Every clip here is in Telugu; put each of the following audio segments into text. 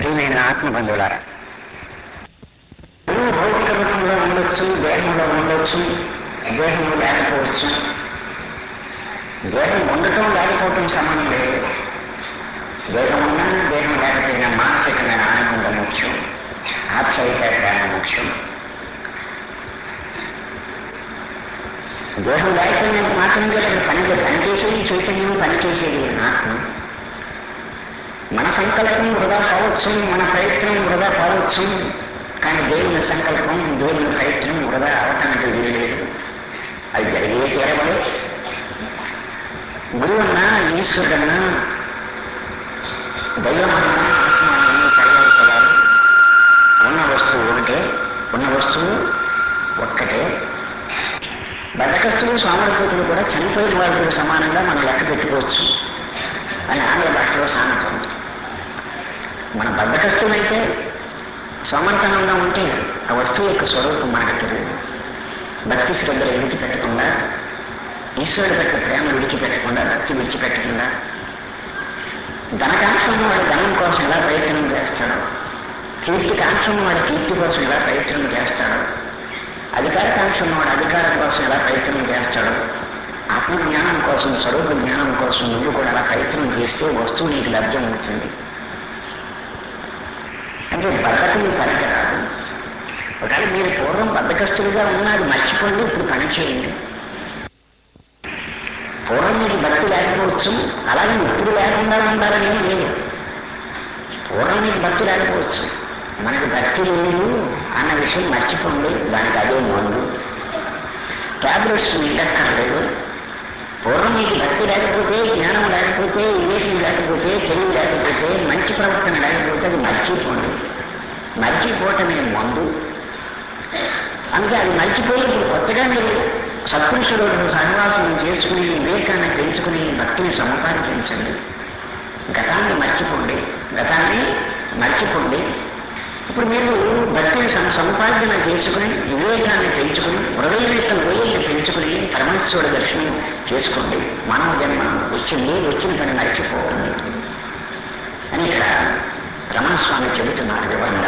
ప్రియమైన ఆత్మ బంధువులారా నువ్వు భౌతిక రూపంలో ఉండొచ్చు దేహంలో ఉండొచ్చు దేహంలో లేకపోవచ్చు దేహం ఉండటం లేకపోవటం సంబంధం లేదు దేహం ఉన్నా దేహం లేకపోయినా మానసికమైన ఆనందం ముఖ్యం ఆప్యాయత జ్ఞానం ముఖ్యం దేహం లేకపోయినా మాత్రం అక్కడ పని పనిచేసేది చైతన్యం పనిచేసేది ఆత్మ మన సంకల్పం వృధా కావచ్చు మన ప్రయత్నం వృధా కావచ్చు కానీ దేవుని సంకల్పం దేవుని ప్రయత్నం వృధా అవటానికి వీలేదు అది జరిగే తీరవలే గురువు అన్నా ఈశ్వరుడన్నా దైవమన్నా ఆత్మ అన్నీ పర్యాయ పదాలు ఉన్న వస్తువు ఒకటే ఉన్న వస్తువు ఒక్కటే బద్దకస్తులు సోమరపోతులు కూడా చనిపోయిన వాళ్ళతో సమానంగా మనం లెక్క పెట్టుకోవచ్చు అని ఆంగ్ల భాషలో సామెత ఉంది మన బద్దకస్తులైతే సోమరతనంగా ఉంటే ఆ వస్తువు యొక్క స్వరూపం మనకు తెలియదు భక్తి శ్రద్ధలు విడిచిపెట్టకుండా ఈశ్వరుడు యొక్క ప్రేమ విడిచిపెట్టకుండా భక్తి విడిచిపెట్టకుండా ధనకాంక్షం వాడు ధనం కోసం ఎలా ప్రయత్నం చేస్తాడో కీర్తి కాంక్షం వాడు కీర్తి కోసం ఎలా ప్రయత్నం చేస్తాడో అధికార కాంక్షం వాడు అధికారం కోసం ఎలా ప్రయత్నం చేస్తాడో ఆత్మ జ్ఞానం కోసం స్వరూప జ్ఞానం కోసం నువ్వు కూడా అలా ప్రయత్నం చేస్తే వస్తువు నీకు లభ్యం అవుతుంది అంటే బద్ధకం పనికిరాదు ఒకవేళ మీరు పూర్వం బద్దకస్తులుగా ఉన్నారు మర్చిపోండి ఇప్పుడు పని చేయండి పూర్వం మీకు భక్తి లేకపోవచ్చు అలాగే ఇప్పుడు లేకుండా ఉండాలని ఏం లేదు పూర్వం మీకు భక్తి లేకపోవచ్చు మనకు భక్తి లేదు అన్న విషయం మర్చిపోండి దానికి అదే మందు ట్యాబ్లెట్స్ మిగక్కర్లేదు పూర్వం మీకు భక్తి లేకపోతే జ్ఞానం లేకపోతే వివేకం లేకపోతే తెలివి లేకపోతే మంచి ప్రవర్తన లేకపోతే అది మర్చిపోండి మర్చిపోవటమే మందు అందుకే అది మర్చిపోయి ఇప్పుడు కొత్తగా మీరు సత్పురుషుడు సహవాసం చేసుకుని వివేకాన్ని పెంచుకుని భక్తిని సముపార్జించండి గతాన్ని మర్చిపోండి గతాన్ని మర్చిపోండి ఇప్పుడు మీరు భక్తిని సమ సముపార్జన చేసుకుని వివేకాన్ని పెంచుకుని హృదయం యొక్క లోయల్ని పెంచుకుని పరమేశ్వరుడు దర్శనం చేసుకోండి మానవ జన్మ వచ్చింది వచ్చిన పని మర్చిపోవాలి అని ఇక్కడ రమణస్వామి చెబుతున్నారు వివరంగా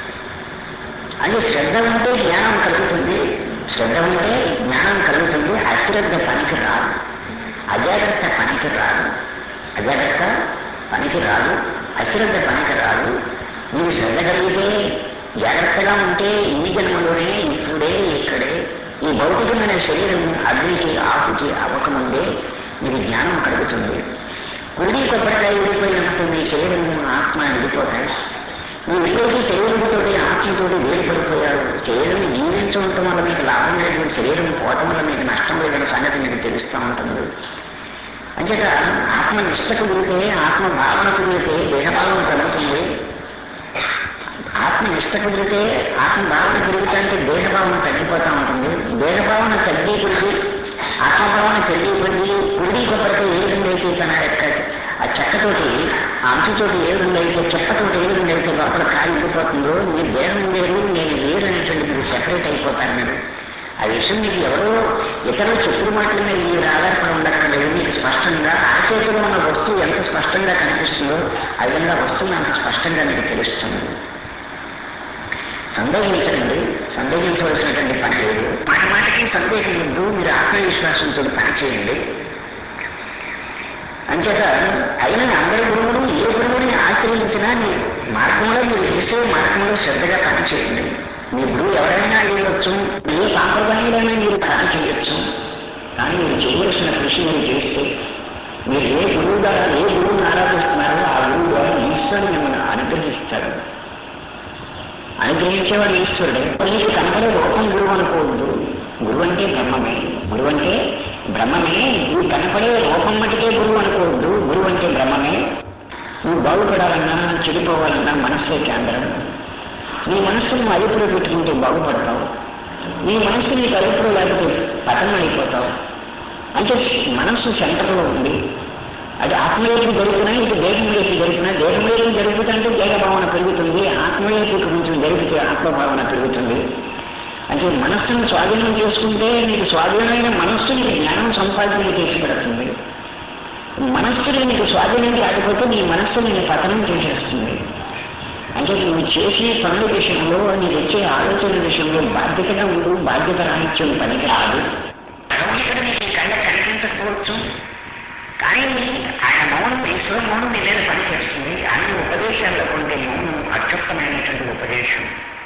అంటే శ్రద్ధ ఉంటే జ్ఞానం కలుగుతుంది శ్రద్ధ ఉంటే జ్ఞానం కలుగుతుంది అశ్రద్ధ పనికి రాదు అజాగ్రత్త పనికి రాదు అజాగ్రత్త పనికి రాదు అశ్రద్ధ పనికి రాదు నీకు శ్రద్ధ కలిగితే జాగ్రత్తగా ఉంటే ఈ జన్మలోనే ఇప్పుడే ఇక్కడే ఈ భౌతికమైన శరీరం అగ్నికి ఆకుచి అవ్వకముందే నీకు జ్ఞానం కలుగుతుంది కుడి కొబ్బరికాయ విడిపోయినట్టు నీ శరీరం ఆత్మ విడిపోతాయి నువ్వు ఎప్పుడైతే శరీరంతో ఆత్మతో వేరుపడిపోయాడు శరీరం జీవించడం వల్ల మీకు లాభం లేదు శరీరం పోవటం వల్ల మీకు నష్టం లేదన్న సంగతి మీకు తెలుస్తూ ఉంటుంది అంచేత ఆత్మ నిష్టకు కుదిరితే ఆత్మ భావన కుదిరితే దేహభావం కలుగుతుంది ఆత్మ నిష్ట కుదిరితే ఆత్మ భావన పెరుగుతుంటే దేహభావన తగ్గిపోతూ ఉంటుంది దేహభావన తగ్గి కొద్ది ఆత్మభావన పెరిగి కొద్ది కుడి కొబ్బరితో ఏ విధంగా అయితే తన యొక్క ఆ చెక్కతోటి ఆ అంచుతోటి ఏ విధంగా అయితే చెక్కతోటి ఏ విధంగా అయితే లోపల కాలు ఉండిపోతుందో మీరు దేహం వేరు నేను వేరు అనేటువంటి మీరు సెపరేట్ అయిపోతారు మీరు ఆ విషయం మీకు ఎవరో ఇతరులు చెప్పుడు మాటల మీద మీరు ఆధారపడి ఉండక్కర్లేదు మీకు స్పష్టంగా ఆచేతిలో ఉన్న వస్తువు ఎంత స్పష్టంగా కనిపిస్తుందో ఆ విధంగా వస్తువు అంత స్పష్టంగా మీకు తెలుస్తుంది సందేహించండి సందేహించవలసినటువంటి పని లేదు మాట మాటకి సందేహం వద్దు మీరు ఆత్మవిశ్వాసంతో పని చేయండి అంచేత అయినా అందరి గురువులు ఏ గురువుని ఆశ్రయించినా మీ మార్గంలో మీరు చేసే మార్గంలో శ్రద్ధగా పని చేయండి మీ గురువు ఎవరైనా అయ్యవచ్చు ఏ సాంప్రదాయంలోనైనా మీరు పని చేయొచ్చు కానీ మీరు చేయవలసిన కృషి మీరు చేస్తే మీరు ఏ గురువుగా ఏ గురువుని ఆరాధిస్తున్నారో ఆ గురువుగా ఈశ్వరుడు మిమ్మల్ని అనుగ్రహిస్తాడు అనుగ్రహించేవాడు ఈశ్వరుడే నీకు కనపడే రూపం గురువు అనుకోవద్దు గురువు అంటే బ్రహ్మమే గురువు అంటే బ్రహ్మమే నువ్వు కనపడే రూపం మటుకే గురువు అనుకోవద్దు గురువు అంటే బ్రహ్మమే నువ్వు బాగుపడాలన్నా చెడిపోవాలన్నా మనస్సే కేంద్రం నీ మనస్సును అదుపులో పెట్టుకుంటే బాగుపడతావు నీ మనస్సు నీకు అదుపులో లేకపోతే పతనం అయిపోతావు అంటే మనస్సు సెంటర్లో ఉంది అది ఆత్మవేపు జరుగుతున్నా ఇటు దేహం వైపు జరుగుతున్నా దేహం వైపు జరుగుతుంటే దేహభావన పెరుగుతుంది ఆత్మవేపు కొంచెం జరిగితే ఆత్మభావన పెరుగుతుంది అంటే మనస్సును స్వాధీనం చేసుకుంటే నీకు స్వాధీనమైన మనస్సు నీకు జ్ఞానం సంపాదన చేసి పెడుతుంది మనస్సుని నీకు స్వాధీనం కాకపోతే నీ మనస్సు నేను పతనం చేసేస్తుంది అంటే నువ్వు చేసే పనుల విషయంలో నీకు వచ్చే ఆలోచన విషయంలో బాధ్యతగా ఉండు బాధ్యత రాహిత్యం పనికి రాదు భగవంతుడు నీకు ఈ కళ్ళ కనిపించకపోవచ్చు కానీ ఆయన మౌనం ఈశ్వర మౌనం నీ మీద పనిచేస్తుంది అన్ని ఉపదేశాల్లో ఉండే మౌనం అత్యుత్తమైనటువంటి ఉపదేశం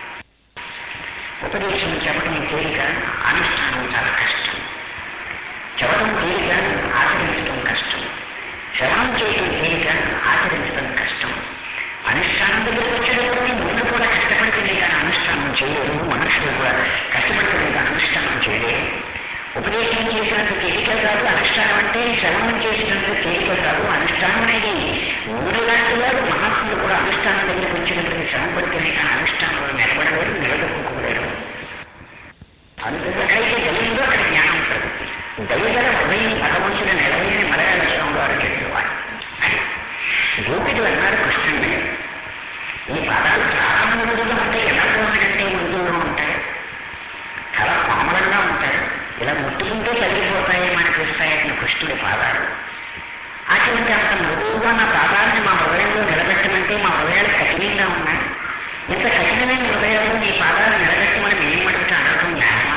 ఉపదేశం చెప్పడం తేలిక అనుష్ఠానం చాలా కష్టం చెప్పడం తేలిక ఆచరించడం కష్టం శ్రవణం చేయడం తేలిక ఆచరించడం కష్టం అనుష్ఠానం దగ్గరికి వచ్చేటప్పటికి ముందు కూడా కష్టపడితేనే కానీ అనుష్ఠానం చేయలేరు మనుషులు కూడా కష్టపడితేనే కానీ అనుష్ఠానం చేయలేరు ఉపదేశం చేసినంత తేలిక కాదు అనుష్ఠానం అంటే శ్రవణం చేసినంత తేలిక కాదు అనుష్ఠానం అనేది ఊరి లాంటి వారు మహాత్ములు కూడా అనుష్ఠానం దగ్గరికి వచ్చినప్పటికీ శ్రమ పడితేనే కానీ అనుష్ఠానంలో నిలబడలేరు నిలదొక్కుకోలేరు అందుకైతే దయ్యంలో అక్కడ జ్ఞానం ఉంటుంది దయ్యగల హృదయం భగవంతుని నిలవేసి మలయాళ శ్రమంలో వారు చెప్పేవారు గోపికలు అన్నారు కృష్ణుని ఈ పదాలు చాలా మృదుగా ఉంటాయి ఎలా కోసకంటే మృదువుగా ఉంటాయి చాలా కోమలంగా ఉంటాయి ఇలా ముట్టుకుంటే తగ్గిపోతాయి మనకి ఇస్తాయని కృష్ణుడి పాదాలు అటువంటి అంత మృదువుగా ఉన్న పాదాలను మా హృదయంలో నిలబెట్టమంటే మా హృదయాలు కఠినంగా ఉన్నాయి ఇంత కఠినమైన హృదయాల్లో నీ పాదాలు నిలబెట్టమని మేము అడుగుతా అడగడం న్యాయమా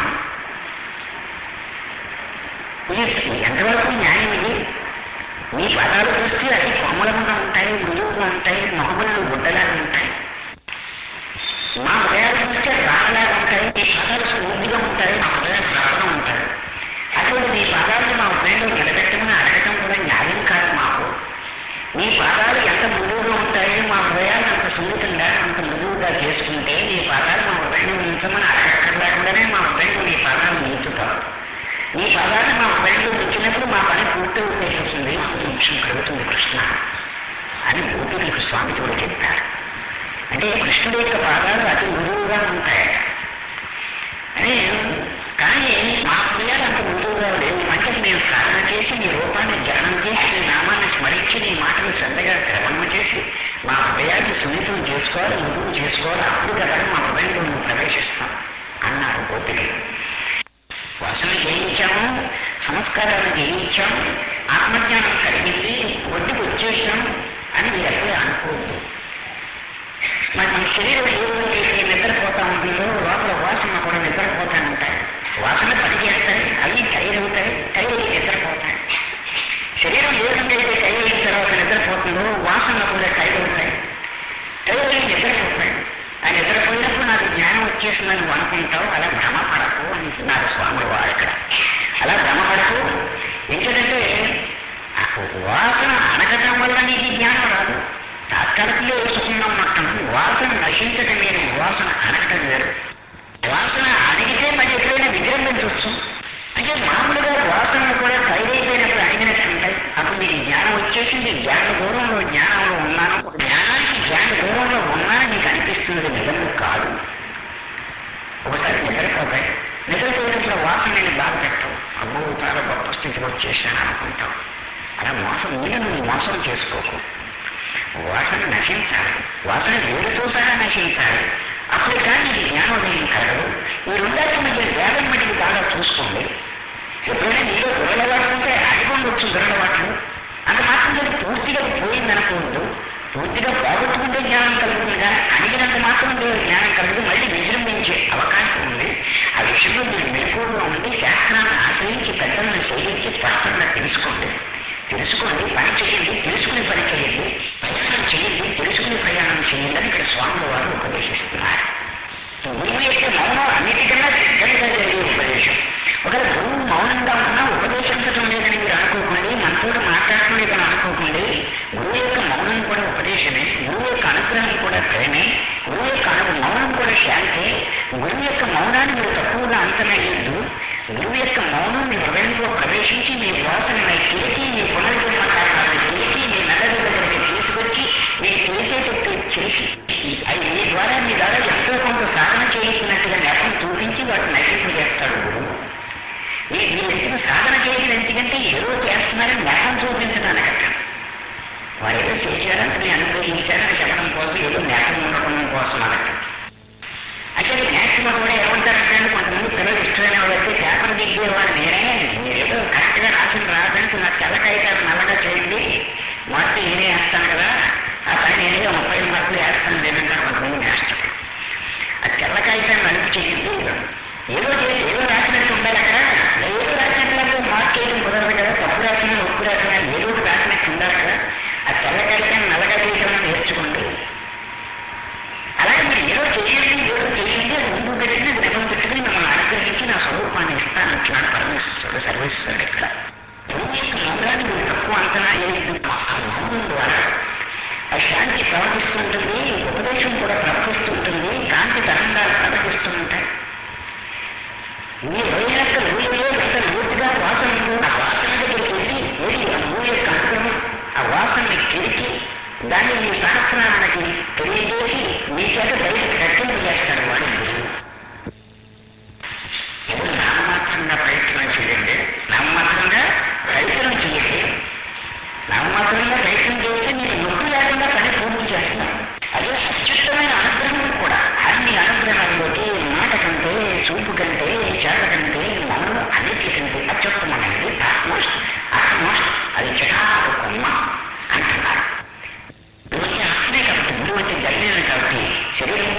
ఇది ఎంతవరకు న్యాయం ఇది నీ పదాలు చూస్తే అవి కోమలంగా ఉంటాయి మృదువుగా ఉంటాయి మొహములు గుడ్డలాగా ఉంటాయి మా హృదయాలు చూస్తే రాళ్ళలాగా ఉంటాయి నీ పదాలు స్మూత్గా ఉంటాయి మా హృదయాలు రఫగా ఉంటాయి అటువంటి నీ పాదాలను మా హృదయంలో నిలబెట్టమని అడగటం కూడా న్యాయం కాదు మాకు నీ పాదాలు ఎంత మృదువుగా ఉంటాయి మా హృదయాలు అంత సున్నితంగా అంత మృదువుగా చేసుకుంటే నీ పాదాలు మా హృదయంలో ఉంచమని అడగక్కర్లేకుండానే మా హృదయంలో నీ పాదాలు ఉంచుతావు నీ పాదాలు మా హృదయంలో ఉంచినప్పుడు మా పని పూర్తి ఉపయోగిస్తుంది మోక్షం కలుగుతుంది కృష్ణ అని గోపికలకు స్వామి కూడా చెప్పారు అంటే కృష్ణుడి యొక్క పాదాలు అతి మృదువుగా ఉంటాయి అని కానీ మా హృదయాలు అంత మృదువుగా లేవు అంటే మేము సాధన చేసి నీ రూపాన్ని ధ్యానం చేసి నీ నామాన్ని స్మరించి నీ మాటలు శ్రద్ధగా శ్రవణం చేసి మా హృదయాన్ని సున్నితం చేసుకోవాలి మృదువు చేసుకోవాలి అప్పుడు కదా మా హృదయంలో నువ్వు ప్రవేశిస్తాం అన్నారు గోపికలు వాసన జయించాము సంస్కారాలు జయించాము ఆత్మజ్ఞానం కలిగింది ఒడ్డుకు వచ్చేసాం అని మీరు ఎప్పుడూ అనుకోవద్దు మరి మన శరీరం ఏ రోజైతే నిద్రపోతా ఉంటుందో లోపల వాసన కూడా నిద్రపోతా ఉంటాయి వాసన పనిచేస్తాయి అవి తయారవుతాయి తయారై నిద్రపోతాయి శరీరం ఏ విధంగా అయితే తయారైన తర్వాత నిద్రపోతుందో వాసనలు కూడా తయారవుతాయి తయారై నిద్రపోతాయి ఆ నిద్రపోయినప్పుడు నాకు జ్ఞానం వచ్చేసిందని నువ్వు అనుకుంటావు అలా భ్రమపడకు అంటున్నారు స్వాములు వారు ఇక్కడ అలా భ్రమపడకు ఎందుకంటే వాసన అనగటం వల్ల నీకు జ్ఞానం రాదు తాత్కాలికంగా సుఖంగా ఉన్నట్టు వాసన నశించటం వేరు వాసన అనగటం వేరు వాసన అడిగితే మరి ఎప్పుడైనా విజృంభించవచ్చు అంటే మామూలుగా వాసనలు కూడా తయారైపోయినప్పుడు అడిగినట్టు ఉంటాయి అప్పుడు నీకు జ్ఞానం వచ్చేసింది జ్ఞాన దూరంలో జ్ఞానంలో ఉన్నాను జ్ఞానానికి జ్ఞాన దూరంలో ఉన్నానని నీకు అనిపిస్తున్నది నిజము కాదు ఒకసారి నిద్రపోతాయి నిద్రపోయినప్పుడు వాసన నేను బాధ పెట్టవు అమ్మో చాలా గొప్ప స్థితికి వచ్చేసాను అనుకుంటాం అలా మోసం మీద నువ్వు మోసం చేసుకోకు వాసన నశించాలి వాసన వేరుతో సహా నశించాలి అప్పుడు కానీ ఇది జ్ఞానోదయం కలగదు ఈ రెండాటి మధ్య వేదం మధ్యకి బాగా చూసుకోండి ఎప్పుడైనా నీలో దురలవాటు ఉంటే అడిగొండొచ్చు దురలవాట్లు అంత మాత్రం చేత పూర్తిగా పోయింది అనుకోవద్దు పూర్తిగా పోగొట్టుకుంటే జ్ఞానం కలుగుతుంది కానీ అడిగినంత మాత్రం జ్ఞానం కలగదు మళ్ళీ విజృంభించే అవకాశం ఉంది ఆ విషయంలో మీరు మెలకువగా ఉండి శాస్త్రాన్ని ఆశ్రయించి పెద్దలను సేవించి స్పష్టంగా తెలుసుకోండి తెలుసుకోండి పని చేయండి తెలుసుకుని పని చేయండి ప్రయాణం చేయండి తెలుసుకుని ప్రయాణం చేయండి అని ఇక్కడ స్వామి వారు ఉపదేశిస్తున్నారు గురువు యొక్క మౌనం అన్నిటికన్నా సిద్ధంగా జరిగే ఉపదేశం ఒకవేళ గురువు మౌనంగా ఉన్నా ఉపదేశించడం లేదని మీరు అనుకోకండి మనతోటి మాట్లాడటం లేదని అనుకోకండి గురువు యొక్క మౌనం కూడా ఉపదేశమే గురువు యొక్క అనుగ్రహం కూడా ప్రేమే గురువు యొక్క అను మౌనం కూడా శాంతే గురువు యొక్క మౌనాన్ని మీరు తక్కువగా అంచనా వేయద్దు గురువు యొక్క మౌనం మీ హృదయంలో ప్రవేశించి మీ వాసనని చేసి మీ పునర్జన్మ కారణాలను చేసి మీ నగదు దగ్గరికి తీసుకొచ్చి మీరు చేసేటట్టు చేసి అది మీ ద్వారా మీ ద్వారా ఎంతో కొంత సాధన చేయించినట్టుగా నెపం చూపించి వాటిని నశింపు చేస్తాడు గురువు మీ మీరు ఎందుకు సాధన చేయడం ఎందుకంటే ఏదో చేస్తున్నారని నెపం చూపించడానికి అక్కడ వారు ఏదో చేశారని నేను అనుగ్రహించారని చెప్పడం కోసం ఏదో నెపం ఉండడం కోసం అన్నట్టు అయితే మ్యాక్సిమం కూడా ఏమంటారంటే కొంతమంది పిల్లలు ఇష్టమైన వాళ్ళైతే పేపర్ దిగ్గేవాడు నేనే ఏదో కరెక్ట్గా రాసిన రావడానికి నాకు తెల్ల కాగితాలు నల్లగా చేయండి మొత్తం నేనే వేస్తాను కదా ఆ పని నేనే ముప్పై మార్కులు వేస్తాను లేదంటారు కొంతమంది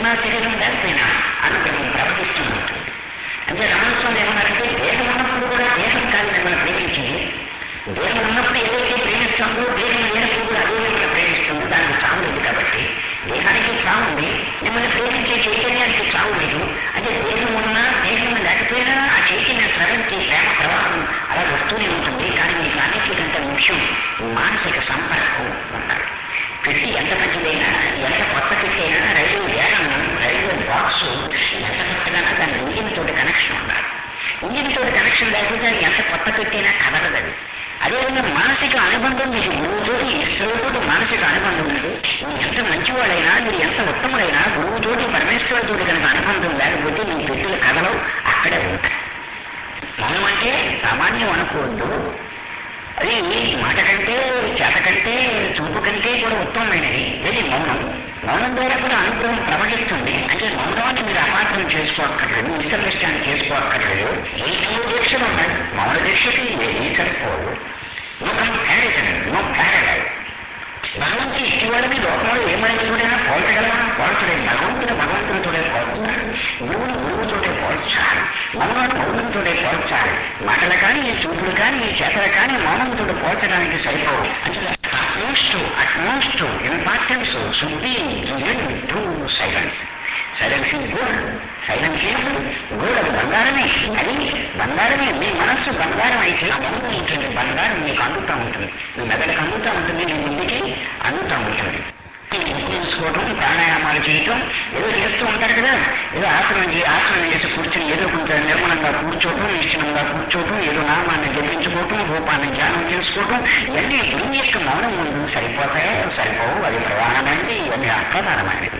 ఉన్నా శరీరం లేకపోయినా అనుగ్రహం ప్రవర్తిస్తూ ఉంటుంది అంటే రమణస్వామి ఏమన్నారంటే దేహం ఉన్నప్పుడు కూడా దేహం కాదు మిమ్మల్ని ప్రేమించింది దేహం ఉన్నప్పుడు ఏదైతే ప్రేమిస్తుందో దేహం లేనప్పుడు కూడా అదే మిమ్మల్ని ప్రేమిస్తుందో దానికి చావు లేదు కాబట్టి దేహానికి చావు ఉంది మిమ్మల్ని ప్రేమించే చైతన్యానికి చావు లేదు అంటే దేహం ఉన్నా దేహం లేకపోయినా ఆ చైతన్య స్రవంతి ప్రేమ ప్రవాహం అలా వస్తూనే ఉంటుంది కానీ మీకు అన్నిటికంటే ముఖ్యం మానసిక సంపర్కం ఉండాలి పెట్టి ఎంత మంచిదైనా ఎంత కొత్త పెట్టైనా రైలు వేగం రైల్వే బాక్స్ ఎంత కొత్తగానో దాని ఇంజిన్ తోటి కనెక్షన్ ఉండాలి ఇంజిన్ తోటి కనెక్షన్ లేకపోతే అది ఎంత కొత్త పెట్టైనా కదలదు అది అదేవిధంగా మానసిక అనుబంధం మీకు గురువుతోటి ఈశ్వరుడితోటి మానసిక అనుబంధం ఉంది మీరు ఎంత మంచివాడైనా మీరు ఎంత ఉత్తముడైనా గురువుతోటి పరమేశ్వరుడితోటి కనుక అనుబంధం లేకపోతే మీ పెట్టుల కథలు అక్కడే ఉంటాయి మౌనం అంటే సామాన్యం అనుకోవద్దు అది మాట కంటే చేత కంటే చూపు కంటే కూడా ఉత్తమమైనది ఇది మౌనం మౌనం ద్వారా కూడా అనుగ్రహం ప్రవహిస్తుంది అంటే మౌనాన్ని మీరు అపార్థం చేసుకోక్కర్లేదు మిస్అండర్స్టాండ్ చేసుకోక్కర్లేదు ఏ మూడు దీక్షలు ఉన్నాయి మౌన దీక్షకి ఏమీ సరిపోదు నో కంపారిజన్ నో ప్యారలైజ్ భగవంతుడు ఇటీవలని లోకంలో ఏ మనుషుడైనా పోల్చగలమా పోల్చలేదు భగవంతుడు భగవంతుడితోనే పోల్చాలి గురువును గురువుతోనే పోల్చాలి మౌనాన్ని మౌనంతోనే పోల్చాలి మాటలు కానీ ఈ చూపులు కానీ ఈ చేతలు కానీ మౌనంతో పోల్చడానికి సరిపోవు అంటే utmost utmost importance should be given to silence silence is good silence is good అది బంగారమే అది బంగారమే మీ మనస్సు బంగారం అయితే మౌనం ఉంటుంది బంగారం మీకు అందుతూ ఉంటుంది మీ మెదడుకు అందుతూ ఉంటుంది మీ ముందుకి అందుతూ ఉంటుంది తీసుకోవడం ప్రాణాయామాలు చేయటం ఏదో చేస్తూ ఉంటారు కదా ఏదో ఆసనం చే ఆసనం చేసి కూర్చొని ఏదో కొంచెం నిర్మలంగా కూర్చోవటం నిశ్చలంగా కూర్చోవటం ఏదో నామాన్ని జపించుకోవటం రూపాన్ని ధ్యానం చేసుకోవటం ఇవన్నీ గురువు యొక్క మౌనం ముందు సరిపోతాయో సరిపోవు అది ప్రధానమైనది ఇవన్నీ అప్రధానమైనది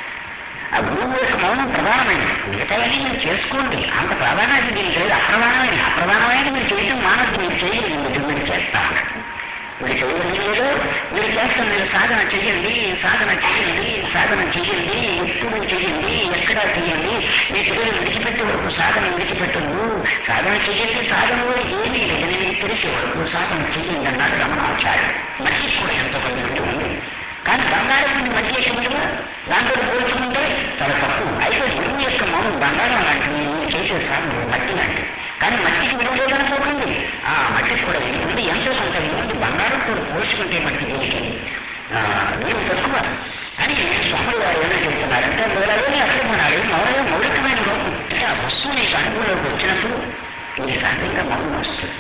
ఆ గురువు యొక్క మౌనం ప్రధానమైనది మిగతావన్నీ మీరు చేసుకోండి అంత ప్రాధాన్యత దీనికి లేదు అప్రధానమైనది అప్రధానమైనది మీరు చేయటం మానద్దు మీరు చేయగలిగింది మీరు చేస్తా మీరు చేయగలిగేదో మీరు చేస్తాం మీరు సాధన చెయ్యండి సాధన చెయ్యండి సాధన చెయ్యండి ఎప్పుడు చెయ్యండి ఎక్కడ చెయ్యండి మీ శరీరం విడిచిపెట్టే వరకు సాధన విడిచిపెట్టదు సాధన చెయ్యండి సాధనలో ఏమీ లేదని మీకు తెలిసే వరకు సాధన చెయ్యండి అన్నాడు రమణాచార్య మట్టి కూడా ఎంతో కొంత విలువ ఉంది కానీ బంగారం నుండి మధ్య యొక్క విలువ దాంతో పోల్చుకుంటే చాలా తక్కువ అయితే గురువు యొక్క మౌనం బంగారం లాంటిది మీరు చేసే సాధన మట్టి లాంటిది కానీ మట్టికి విలువ లేదనుకోకండి ఆ మట్టికి కూడా విలువ ఉంది ఎంతో కొంత విలువ ఉంది బంగారంతో పోల్చుకుంటే మట్టి దీనికి నేను తక్కువ అని స్వాములు వారు ఏమైనా చెప్తున్నారంటే మీరవన్నీ అక్కడ కొనాలి మౌనం మౌలికమైన లోపం అంటే ఆ వస్తువు నీకు అనుభవంలోకి వచ్చినప్పుడు నీకు సహజంగా మౌనం వస్తుంది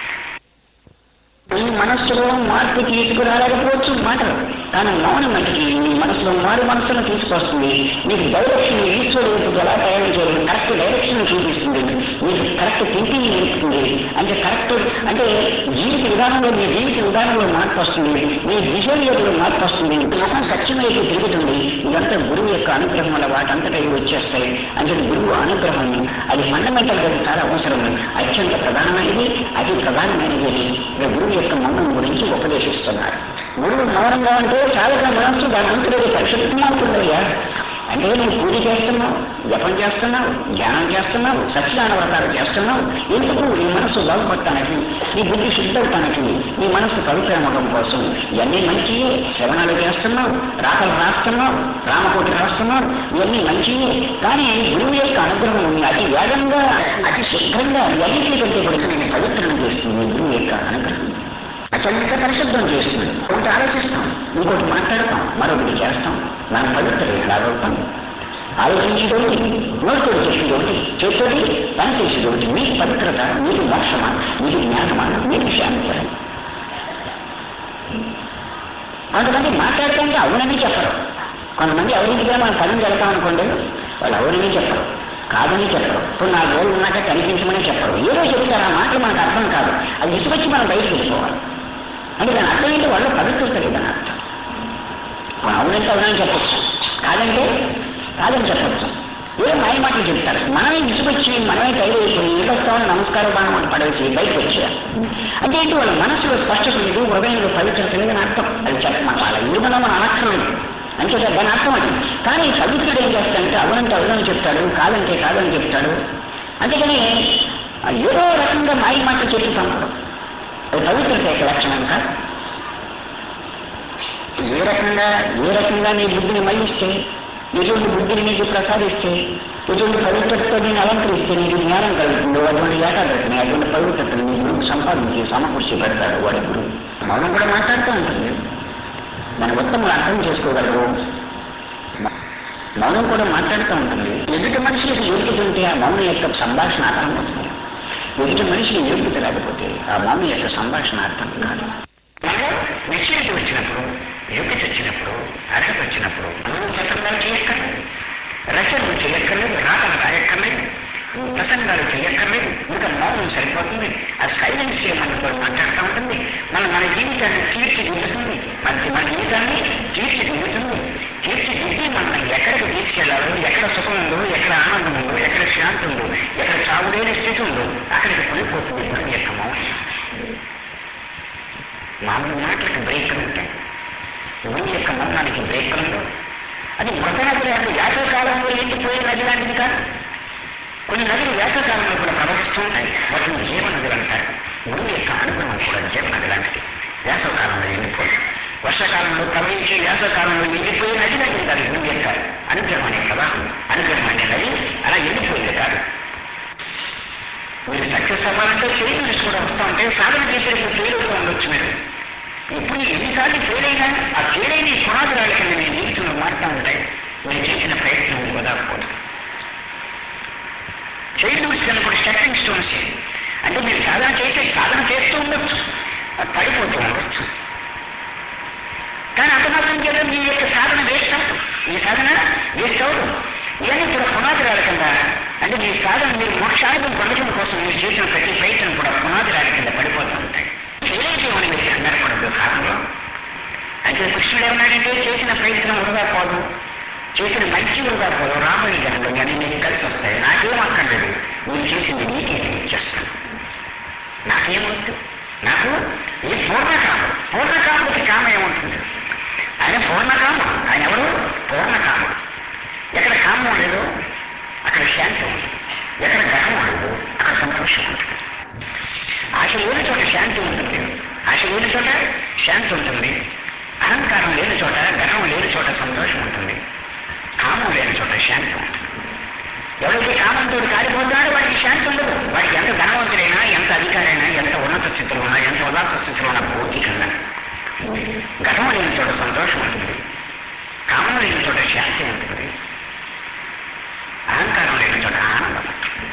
ఈ మనస్సులో మార్పు తీసుకురాలేకపోవచ్చు మాటలు కానీ మౌనం మట్టికి నీ మనసులో మారు మనసును తీసుకొస్తుంది నీకు డైరెక్షన్ ఈశ్వరుడు ఎలా తయారు చేయాలి కరెక్ట్ డైరెక్షన్ చూపిస్తుంది నీకు కరెక్ట్ థింకింగ్ నేర్పుతుంది అంటే కరెక్ట్ అంటే జీవిత విధానంలో నీ జీవిత విధానంలో మార్పు వస్తుంది నీ బిహేవియర్లో మార్పు వస్తుంది ముఖం సత్యం వైపు తిరుగుతుంది ఇదంతా గురువు యొక్క అనుగ్రహం వల్ల వాటంతటా ఇవి వచ్చేస్తాయి అంటే గురువు అనుగ్రహం అది ఫండమెంటల్ గా చాలా అవసరం అత్యంత ప్రధానమైనది అతి ప్రధానమైనది అని ఇక గురువు యొక్క మౌనం గురించి ఉపదేశిస్తున్నారు గురువు మౌనంగా ఉంటే చాలాగా మనస్సు దాని అంతలో పరిశుద్ధంగా ఉంటుందయ్యా అంటే నువ్వు పూజ చేస్తున్నావు జపం చేస్తున్నావు ధ్యానం చేస్తున్నావు సత్యనారాయణ వ్రతాలు చేస్తున్నావు ఎందుకు నీ మనసు బాగుపడటానికి నీ బుద్ధి శుద్ధవటానికి నీ మనసు పవిత్రమవడం కోసం ఇవన్నీ మంచియే శ్రవణాలు చేస్తున్నావు రాకలు రాస్తున్నావు రామకోటి రాస్తున్నావు ఇవన్నీ మంచియే కానీ గురువు యొక్క అనుగ్రహం ఉంది అతి వేగంగా అతి శీఘ్రంగా ఇవన్నిటికంటే కూడా నేను పవిత్రం చేస్తుంది గురువు యొక్క అనుగ్రహం అత్యంత పరిశుద్ధం చేస్తుంది ఒకటి ఆలోచిస్తాం ఇంకోటి మాట్లాడతాం మరొకటి చేస్తాం మనం పవిత్ర ఎలాగవుతాం ఆలోచించేది ఒకటి నోటితో చేసేది ఒకటి చేసేది పని చేసేది ఒకటి మీకు పవిత్రత మీకు మోక్షమా మీకు జ్ఞానమా మీకు శాంతి కొంతమంది మాట్లాడుతుంటే అవునని చెప్పరు కొంతమంది అవునింటిగా మనం పని వెళ్తాం అనుకోండి వాళ్ళు అవునని చెప్పరు కాదని చెప్పరు ఇప్పుడు నా గోల్ ఉన్నాక కనిపించమని చెప్పరు ఏదో చెబుతారు ఆ మాటలు మనకు అర్థం కాదు అది విసుకొచ్చి మనం బయటకు వెళ్ళిపోవాలి అంటే దాని అర్థం ఏంటి వాళ్ళు పవిత్రత లేదని అర్థం మనం అవునంటే అవునని చెప్పచ్చు కాదంటే కాదని చెప్పచ్చు ఏ మాయ మాటలు చెప్తారు మనమే విసుకొచ్చి మనమే తయారైపోయి ఏదొస్తామని నమస్కారం బాణం ఒకటి పడేసి బయటకు వచ్చేయాలి అంటే ఏంటి వాళ్ళ మనసులో స్పష్టత లేదు హృదయంలో పవిత్రత లేదని అర్థం అది చెప్పమని వాళ్ళ ఇరుమలో మనం అనక్కర్లేదు అంతే దాని అర్థం అది కానీ పవిత్రుడు ఏం చేస్తాడంటే అవునంటే అవునని చెప్తాడు కాదంటే కాదని చెప్తాడు అంతేకాని ఏదో రకంగా మాయ మాటలు చెప్పి పంపడం అది పవిత్రత యొక్క లక్షణం కాదు ఏ రకంగా ఏ రకంగా నీ బుద్ధిని మళ్ళిస్తే ఎటువంటి బుద్ధిని నీకు ప్రసాదిస్తే ఎటువంటి పవిత్రతతో నేను అలంకరిస్తే నీకు జ్ఞానం కలుగుతుందో అటువంటి ఏకాగ్రతని అటువంటి పవిత్రతని నీకు సంపాదించి సమకూర్చి పెడతాడు వాడి గురువు మౌనం కూడా మాట్లాడుతూ ఉంటుంది మన ఉత్తములు అర్థం చేసుకోగలరు మౌనం కూడా మాట్లాడుతూ ఉంటుంది ఎదుటి మనిషికి యోగ్యత ఉంటే ఆ మౌనం యొక్క సంభాషణ అర్థం అవుతుంది ఎదుటి మనిషికి యోగ్యత లేకపోతే ఆ మౌనం యొక్క సంభాషణ అర్థం కాదు మనలో మెచ్యూరిటీ వచ్చినప్పుడు యోగ్యత వచ్చినప్పుడు అర్హత వచ్చినప్పుడు మనం ప్రసంగాలు చేయక్కర్లేదు రచనలు చేయక్కర్లేదు రాతలు రాయక్కర్లేదు ప్రసంగాలు చేయక్కర్లేదు ఇంకా మౌనం సరిపోతుంది ఆ సైలెన్స్ మనతో మాట్లాడుతూ ఉంటుంది మన మన జీవితాన్ని తీర్చిదిద్దుతుంది మనకి మన జీవితాన్ని తీర్చిదిద్దుతుంది తీర్చిదిద్ది మనం ఎక్కడికి తీసుకెళ్లాలో ఎక్కడ సుఖం ఉందో ఎక్కడ ఆనందం ఉందో ఎక్కడ శాంతి ఉందో ఎక్కడ చావులేని స్థితి ఉందో అక్కడికి పడిపోతుంది గురువు యొక్క మౌనం మామూలు మాటలకు బ్రేకులు ఉంటాయి గురువు యొక్క మౌనానికి బ్రేకులు ఉండవు అది మృత నదులు అంటే వేసవకాలంలో ఎండిపోయే నది లాంటిది కాదు కొన్ని నదులు వేసవకాలంలో కూడా ప్రవహిస్తూ ఉంటాయి వాటిని జీవ నదులు అంటారు గురువు యొక్క అనుగ్రహం కూడా జీవ నది లాంటిది వేసవకాలంలో ఎండిపోయి వర్షాకాలంలో ప్రవహించే వేసవకాలంలో ఎండిపోయే నది లాంటిది కాదు గురువు యొక్క అనుగ్రహం అనే ప్రవాహం అనుగ్రహం అనే నది అలా ఎండిపోయింది కాదు మీరు సక్సెస్ అవ్వాలంటే ఫెయిల్యూర్స్ కూడా వస్తూ ఉంటాయి సాధన చేసేటప్పుడు ఫెయిల్ అవుతూ ఉండొచ్చు మీరు ఇప్పుడు ఎన్నిసార్లు ఫెయిల్ అయినా ఆ ఫెయిల్ అయిన ఈ పునాదురాల కింద మీ జీవితంలో మారుతూ ఉంటాయి మీరు చేసిన ప్రయత్నం కుదరకపోదు ఫెయిల్యూర్స్ కింద కూడా స్టెప్పింగ్ స్టోన్స్ అంటే మీరు సాధన చేసే సాధన చేస్తూ ఉండొచ్చు అది పడిపోతూ ఉండొచ్చు కానీ అంత మాత్రం చేత మీ యొక్క సాధన వేస్ట్ అవ్వదు మీ సాధన వేస్ట్ అవ్వదు ఇవన్నీ కూడా పునాదిరాల కింద అంటే మీ సాధన మీరు మోక్షార్థం పొందడం కోసం మీరు చేసిన ప్రతి ప్రయత్నం కూడా పునాదిరాల కింద పడిపోతూ ఉంటాయి ఏదైతే మనం మీరు కంగారు పడదు సాధనలో అంటే కృష్ణుడు ఏమన్నాడంటే చేసిన ప్రయత్నం వృధా పోదు చేసిన మంచి వృధా పోదు రాబోయే జనంలో అన్ని మీకు కలిసి వస్తాయి నాకేం అక్కర్లేదు నేను చేసింది నీకే నేను ఇచ్చేస్తాను నాకేమొద్దు నాకు ఈ పూర్ణకాముడు పూర్ణకాముడికి కామం ఏముంటుంది ఆయన పూర్ణకాముడు ఆయన ఎవరు పూర్ణకాముడు ఎక్కడ కామం ఉండదు అక్కడ శాంతి ఉంది ఎక్కడ గర్వం ఉండదు అక్కడ సంతోషం ఉంటుంది ఆశ లేని చోట శాంతి ఉంటుంది ఆశ లేని చోట శాంతి ఉంటుంది అహంకారం లేని చోట గర్వం లేని చోట సంతోషం ఉంటుంది కామం లేని చోట శాంతి ఉంటుంది ఎవరైతే కామంతో కాలిపోతున్నాడో వాడికి శాంతి ఉండదు వాడికి ఎంత ధనవంతుడైనా ఎంత అధికారైనా ఎంత ఉన్నత స్థితిలో ఉన్నా ఎంత ఉదాత్త స్థితిలో ఉన్నా భౌతికంగా గర్వం లేని చోట సంతోషం ఉంటుంది కామం లేని చోట శాంతి ఉంటుంది అహంకారం లేని చోట ఆనందం ఉంటుంది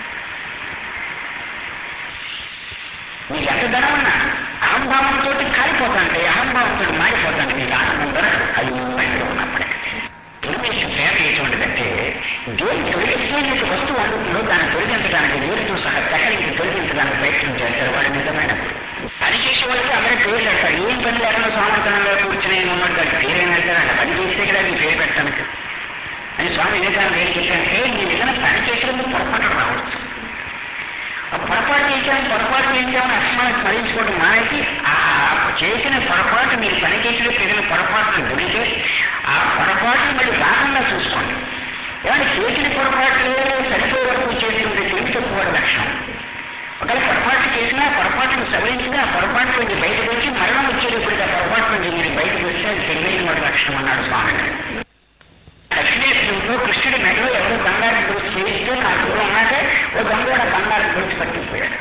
మీకు ఎంత ధనం ఉన్నా అహంభావంతో కాలిపోతాంటే అహంభావంతో మారిపోతాంటే మీకు ఆనందం దొరకదు అది మీ మైండ్లో ఉన్నప్పటికీ తెలుగు ప్రేమ ఎటువంటిదంటే దేని తొలగిస్తే మీకు వస్తువు అందుతుందో దాన్ని తొలగించడానికి వేరుతో సహా చక్కరికి తొలగించడానికి ప్రయత్నం చేస్తారు వాడు నిజమైన పని చేసే వాళ్ళకి అందరూ పేరు పెడతారు ఏం పని లేకుండా సోమర్థనంలో కూర్చుని ఉన్నట్టు దానికి పేరు పెడతారు అంటే పని చేస్తే కదా మీ పేరు పెట్టడానికి అని స్వామి వివేకానంద ఏం చెప్పారంటే మీరు ఏదైనా పని చేసినందుకు పొరపాటు రావచ్చు ఆ పొరపాటు చేశాను పొరపాటు చేశామని అస్మాన్ని స్మరించుకోవడం మానేసి ఆ చేసిన పొరపాటు మీరు పని చేసినప్పుడు ఏదైనా పొరపాటును దొరికితే ఆ పొరపాటును మళ్ళీ రాకుండా చూసుకోండి ఏమంటే చేసిన పొరపాట్లు సరిపోయే వరకు చేస్తుంటే తెలివి తక్కువ లక్షణం ఒకవేళ పొరపాటు చేసినా పొరపాటును సవరించినా ఆ పొరపాటు నుంచి బయటకు వచ్చి మరణం వచ్చేటప్పటికి ఆ పొరపాటు నుంచి మీరు బయటకు వస్తే అది తెలివైన వాడి లక్షణం అన్నాడు స్వామి గారు దక్షిణేశ్వరంలో కృష్ణుడి మెడలో ఎవరో బంగారు గురించి చేయిస్తే నా దూరం ఉన్నాక ఓ దొంగ బంగారు గురించి పట్టిపోయాడు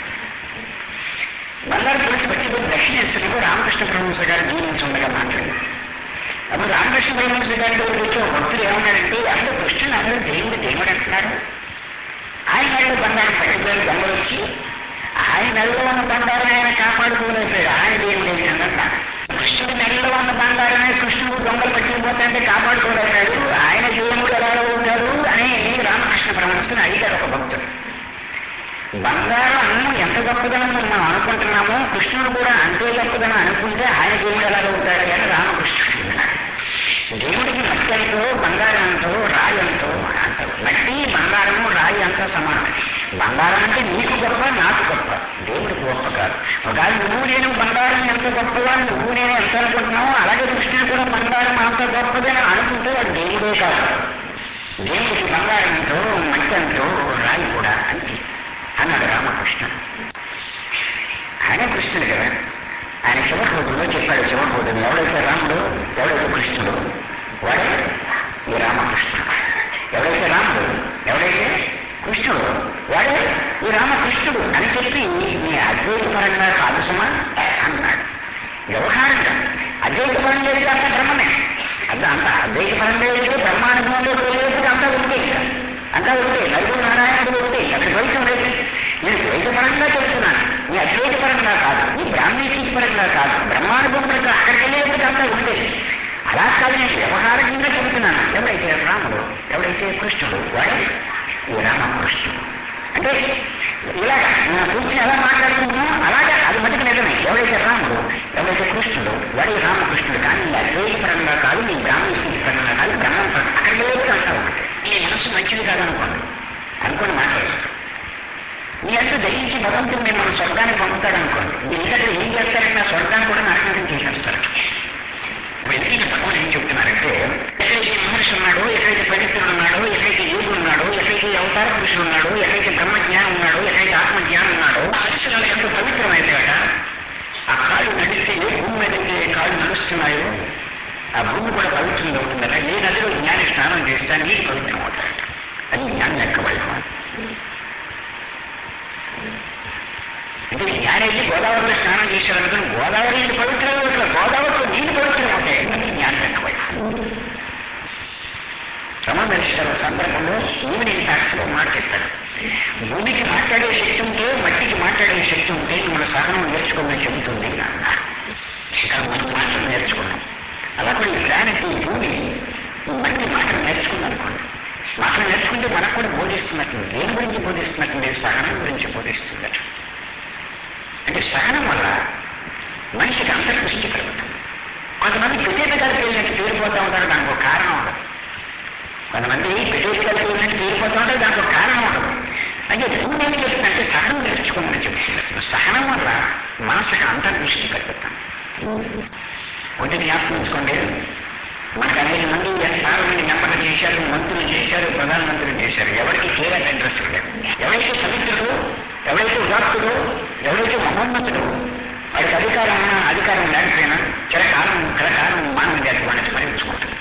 బంగారు గురించి పట్టిపోయి దక్షిణేశ్వరంలో రామకృష్ణ పరమహంస గారు జీవించుండగా మాట్లాడారు అప్పుడు రామకృష్ణ పరమహంస గారి దగ్గరికి వచ్చి ఒక భక్తుడు ఏమన్నాడంటే అసలు కృష్ణుడు అందరూ దేవుడు దేవుడు అంటున్నారు ఆయన మెడలో బంగారం పట్టిపోయిన దొంగలు వచ్చి ఆయన మెడలో ఉన్న బంగారం ఆయన కాపాడుకోలేకపోయాడు ఆయన దేవుడు ఏంటంటే కృష్ణుడి మెడలో ఉన్న బంగారమే కృష్ణుడు దొంగలు పట్టిపోతాంటే కాపాడుకోలేకపోయాడు ఆయన దేవుడు ఎలా అవుతాడు అని రామకృష్ణ పరమహంసని అడిగాడు ఒక భక్తుడు బంగారం ఎంత గొప్పదనం మనం అనుకుంటున్నామో కృష్ణుడు కూడా అంతే గొప్పదనం అనుకుంటే ఆయన దేవుడు ఎలా అవుతాడు అని రామకృష్ణుడు అన్నాడు. దేవుడికి మట్టి ఎంతో బంగారం ఎంతో రాయి ఎంతో అంటారు మట్టి బంగారము రాయి అంతా సమానం బంగారం అంటే నీకు గొప్ప నాకు గొప్ప దేవుడికి గొప్ప కాదు ఒకవేళ నువ్వు నేను బంగారం ఎంత గొప్పగా నువ్వు నేను ఎంత అనుకుంటున్నావో అలాగే కృష్ణుడు కూడా బంగారం అంత గొప్పదని అనుకుంటే వాడు దేవుడే కాదు దేవుడికి బంగారం ఎంతో మట్టి ఎంతో రాయి కూడా అంతే అన్నాడు రామకృష్ణ ఆయన కృష్ణుడు కదా ఆయన చివరి రోజుల్లో చెప్పాడు చివరి రోజులు ఎవడైతే రాముడు ఎవడైతే కృష్ణుడు వాడే ఈ రామకృష్ణ కృష్ణుడు అని చెప్పి నీ అద్వైతపరంగా కాదు సుమా అన్నాడు వ్యవహారంగా అద్వైతపరంగా అయితే అంత బ్రహ్మమే అంత అంత అద్వైతపరంగా అయితే బ్రహ్మానుభవంలోకి వెళ్ళేప్పుడు అంతా ఉంటే అంతా ఉంటే నలుగురు నారాయణుడు ఉంటే అక్కడ ద్వైతం లేదు నేను ద్వైతపరంగా చెప్తున్నాను నీ అద్వైతపరంగా కాదు నీ బ్రాహ్మీశీ పరంగా కాదు బ్రహ్మానుభవం పరంగా అక్కడికి వెళ్ళేప్పుడు అంతా ఉంటే అలా కాదు నేను వ్యవహారంగా చెబుతున్నాను ఎవడైతే రాముడు ఎవడైతే కృష్ణుడు వాడే ఈ రామకృష్ణుడు అంటే ఇలా మనం కూర్చుని ఎలా మాట్లాడుకుంటున్నామో అలాగే అది మటుకు నిజమే ఎవడైతే రాముడు ఎవడైతే కృష్ణుడు వాడే రామకృష్ణుడు కానీ నీ అద్వైత పరంగా కాదు నీ బ్రాహ్మణ స్థితి పరంగా కాదు బ్రహ్మం పరంగా అక్కడ లేదు అంటా ఉంటుంది నీ మనసు మంచిది కాదనుకోండి అనుకోని మాట్లాడదు నీ అంతా దయించి భగవంతుడు మిమ్మల్ని స్వర్గానికి పంపుతాడు అనుకోండి మీరు ఇక్కడ ఏం చేస్తారంటే నా స్వర్గాన్ని కూడా నరకం చేసేస్తారు ఇప్పుడు ఎందుకంటే భగవాన్ ఏం చెప్తున్నారంటే ఎక్కడైతే మహర్షి ఉన్నాడో ఎక్కడైతే పవిత్రుడు ఉన్నాడో ఎక్కడైతే యోగుడు ఉన్నాడో ఎక్కడైతే అవతార పురుషుడు ఉన్నాడో ఎక్కడైతే బ్రహ్మ జ్ఞానం ఉన్నాడో ఎక్కడైతే ఆత్మ జ్ఞానం ఉన్నాడో ఆ పరిసరాలు ఎంత పవిత్రమైపోయాట ఆ కాళ్ళు నడిస్తే ఏ భూమి మీద అయితే కాళ్ళు నడుస్తున్నాయో ఆ భూమి కూడా పవిత్రంగా ఉంటుందట ఏ నదిలో జ్ఞాని స్నానం చేస్తే నీరు పవిత్రం అవుతాయట అది జ్ఞానం యొక్క వైభవం అంటే జ్ఞాని వెళ్ళి గోదావరిలో స్నానం చేశారనుకుని గోదావరి నీళ్ళు పవిత్రం అవుతుంది గోదావరిలో నీళ్ళు పవిత్రం అవుతాయి అది జ్ఞానం యొక్క వైభవం రమణేశ్వర సందర్భంలో ఈవినింగ్ టాక్స్లో మాట చెప్పాడు భూమికి మాట్లాడే శక్తి ఉంటే మట్టికి మాట్లాడే శక్తి ఉంటే మన సహనం నేర్చుకోమని చెబుతుంది అన్నారు ఇక్కడ మనం మాటలు నేర్చుకున్నాం అలా కూడా ఈ ప్లానెట్ ఈ భూమి ఈ మట్టి మాటలు నేర్చుకుంది అనుకోండి మాటలు నేర్చుకుంటే మనకు కూడా బోధిస్తున్నట్టు దేని గురించి బోధిస్తున్నట్టు సహనం గురించి బోధిస్తున్నట్టు అంటే సహనం వల్ల మనిషికి అంతర్దృష్టి కలుగుతుంది కొంతమంది ప్రత్యేకతలు పేరినట్టు పేరుపోతూ ఉంటారు దానికి ఒక కారణం ఉండదు కొంతమంది ప్రత్యేకతలు పేరినట్టు పేరుపోతూ ఉంటారు దానికి ఒక కారణం ఉండదు అంటే భూమి ఏం చెప్తుందంటే సహనం నేర్చుకోమని చెప్తుంది సహనం వల్ల మనసుకి అంతర్దృష్టి కలుగుతుంది ఒకటి జ్ఞాపకం ఉంచుకోండి మనకు అనేక మంది పార్లమెంట్ మెంబర్లు చేశారు మంత్రులు చేశారు ప్రధానమంత్రులు చేశారు ఎవరికి కేవలం ఇంట్రెస్ట్ లేదు ఎవరైతే పవిత్రుడు ఎవరైతే ఉదాత్తుడు ఎవరైతే మహోన్నతుడు వాడికి అధికారం ఉన్నా అధికారం లేకపోయినా చిరకాలం చిరకాలం మానవ జాతి వాడిని స్మరించుకుంటుంది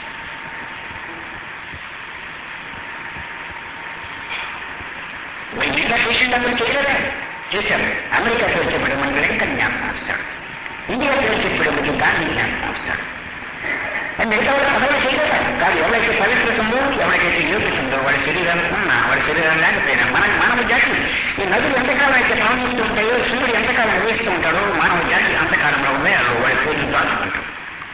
మిగతా పేషెంట్ అందరూ చేయలేదా చేశారు అమెరికాకి వచ్చేప్పుడు మనకి లింకన్ జ్ఞాపకం వస్తాడు ఇండియాకి వచ్చేప్పుడు మనకి గాంధీ జ్ఞాపకం వస్తాడు మరి మిగతా వాళ్ళు పదవులు చేయలేదా కాదు ఎవరైతే పవిత్రత ఉందో ఎవరికైతే యోగ్యత ఉందో వాడి శరీరానికి ఉన్నా వాడి శరీరం లేకపోయినా మన మానవ జాతి ఈ నదులు ఎంతకాలం అయితే ప్రవహిస్తూ ఉంటాయో సూర్యుడు ఎంతకాలం ఉదయిస్తూ ఉంటాడో మానవ జాతి అంతకాలంలో ఉన్నాయో వాడి పేర్లు దాచుకుంటాం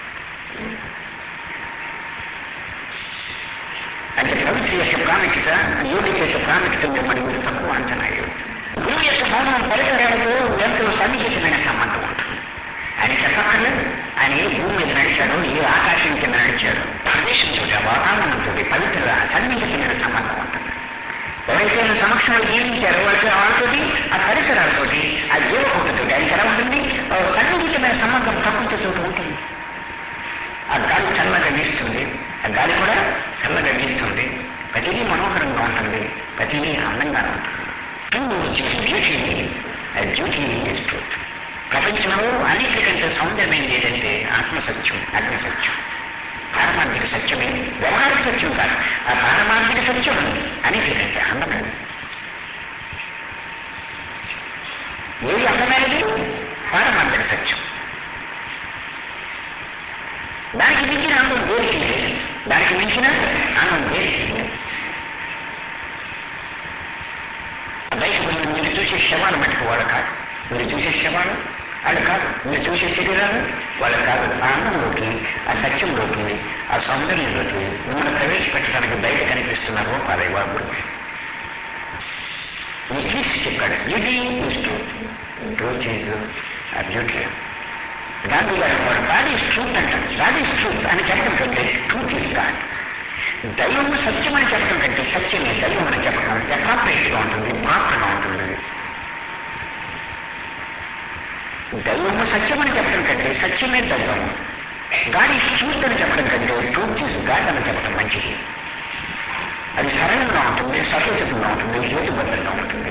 అంటే పవిత్ర యొక్క ప్రాముఖ్యత యోగిత యొక్క ప్రాముఖ్యత మిమ్మల్ని మీరు తక్కువ అంచనా వేయవద్దు. గురువు యొక్క మౌనం పరిసరాలతో ఎంతో సన్నిహితమైన సంబంధం ఉంటుంది ఆయన చెప్పక్కర్లేదు ఆయన ఏ భూమి మీద నడిచాడో ఏ ఆకాశం కింద నడిచాడో ప్రదేశంతో వాతావరణంతో పవిత్ర సన్నిహితమైన సంబంధం ఉంటుంది ఎవరైతే ఆయన సమక్షంలో జీవించారో వాళ్ళకి వాళ్ళతోటి ఆ పరిసరాలతోటి ఆ జీవకోటితో ఆయనకి ఎలా ఉంటుంది ఓ సన్నిహితమైన సంబంధం ప్రకృతితో ఉంటుంది ఆ గాలి చల్లగా వీస్తుంది ఆ గాలి కూడా చల్లగా వీస్తుంది ప్రతిదీ మనోహరంగా ఉంటుంది ప్రతిదీ అందంగా ఉంటుంది బ్యూటీ బ్యూటీ ఈజ్ ట్రూత్ ప్రపంచంలో అన్నిటికంటే సౌందర్యమైనది ఏదంటే ఆత్మసత్యం అగ్నిసత్యం పారమార్థిక సత్యమే వ్యవహారిక సత్యం కాదు ఆ పారమార్థిక సత్యం అన్నిటికంటే అందమైనది ఏది అందమైనది పారమార్థిక సత్యం దానికి మించిన ఆనందం దేనికి లేదు దానికి మించిన ఆనందం దేనికి లేదు బయట మీరు చూసే శవాలు మటుకు వాళ్ళు కాదు మీరు చూసే శవాలు వాళ్ళు కాదు మీరు చూసే శరీరాలు వాళ్ళు కాదు ఆ ఆనందంలోకి ఆ సత్యంలోకి ఆ సౌందర్యంలోకి మిమ్మల్ని ప్రవేశపెట్టడానికి బయట కనిపిస్తున్న రూపాలే వాళ్ళు ఈ క్రీస్తు చెప్పాడు beauty is truth truth is beauty Gandhi గారు వాడు గాడ్ ఈజ్ ట్రూత్ అంటారు గాడ్ ఈజ్ ట్రూత్ అని చెప్పడం కంటే ట్రూత్ ఈజ్ గాడ్ దైవం సత్యం అని చెప్పడం కంటే సత్యమే దైవం అని చెప్పడం అప్రాపరేట్ గా ఉంటుంది ప్రాపర్ గా ఉంటుంది దైవము సత్యం అని చెప్పడం కంటే సత్యమే దైవం గాడ్ ఈజ్ ట్రూత్ అని చెప్పడం కంటే ట్రూత్ ఈజ్ గాడ్ అని చెప్పడం మంచిది అది సరళంగా ఉంటుంది సహేతుకంగా ఉంటుంది హేతుబద్ధంగా ఉంటుంది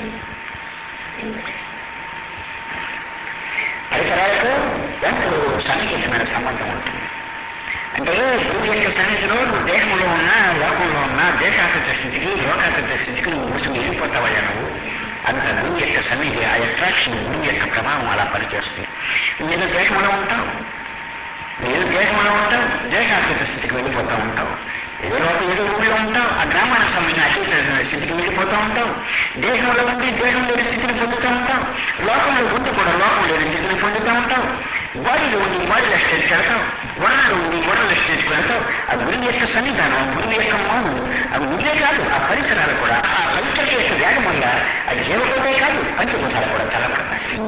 పరిసరాలతో ఎంతో సన్నిహితమైన సంబంధం ఉంటుంది అంటే గురువు యొక్క సన్నిధిలో నువ్వు దేహంలో ఉన్నా లోకంలో ఉన్నా దేశాకృత స్థితికి లోకాకృత స్థితికి నువ్వు ముసుగు వెళ్ళిపోతావయ్యా నువ్వు అంత గురువు యొక్క సన్నిధి ఆ అట్రాక్షన్ గురువు యొక్క ప్రభావం అలా పనిచేస్తుంది నేను దేశంలో ఉంటాం ఏదో దేశంలో ఉంటాం దేశాతీత స్థితికి వెళ్ళిపోతూ ఉంటాం ఏదో ఒక ఏదో ఊళ్ళో ఉంటాం ఆ గ్రామానికి సంబంధించిన అతీత స్థితికి వెళ్ళిపోతూ ఉంటాం దేశంలో ఉండి దేశం లేని స్థితిని పొందుతూ ఉంటాం లోకంలో ఉండి కూడా లోకం లేని స్థితిని పొందుతూ ఉంటాం బాడీలో ఉండి బాడీల స్టేజ్కి వెళ్తాం వరలో ఉండి వరల స్టేజ్కి వెళ్తాం ఆ గురువు యొక్క సన్నిధానం గురువు యొక్క మౌనం అవి నువ్వే కాదు ఆ పరిసరాలు కూడా ఆ పవిత్రత యొక్క వేగం వల్ల ఆ జీవకోటే కాదు పంచభూతాలు కూడా చల్లబడతాయి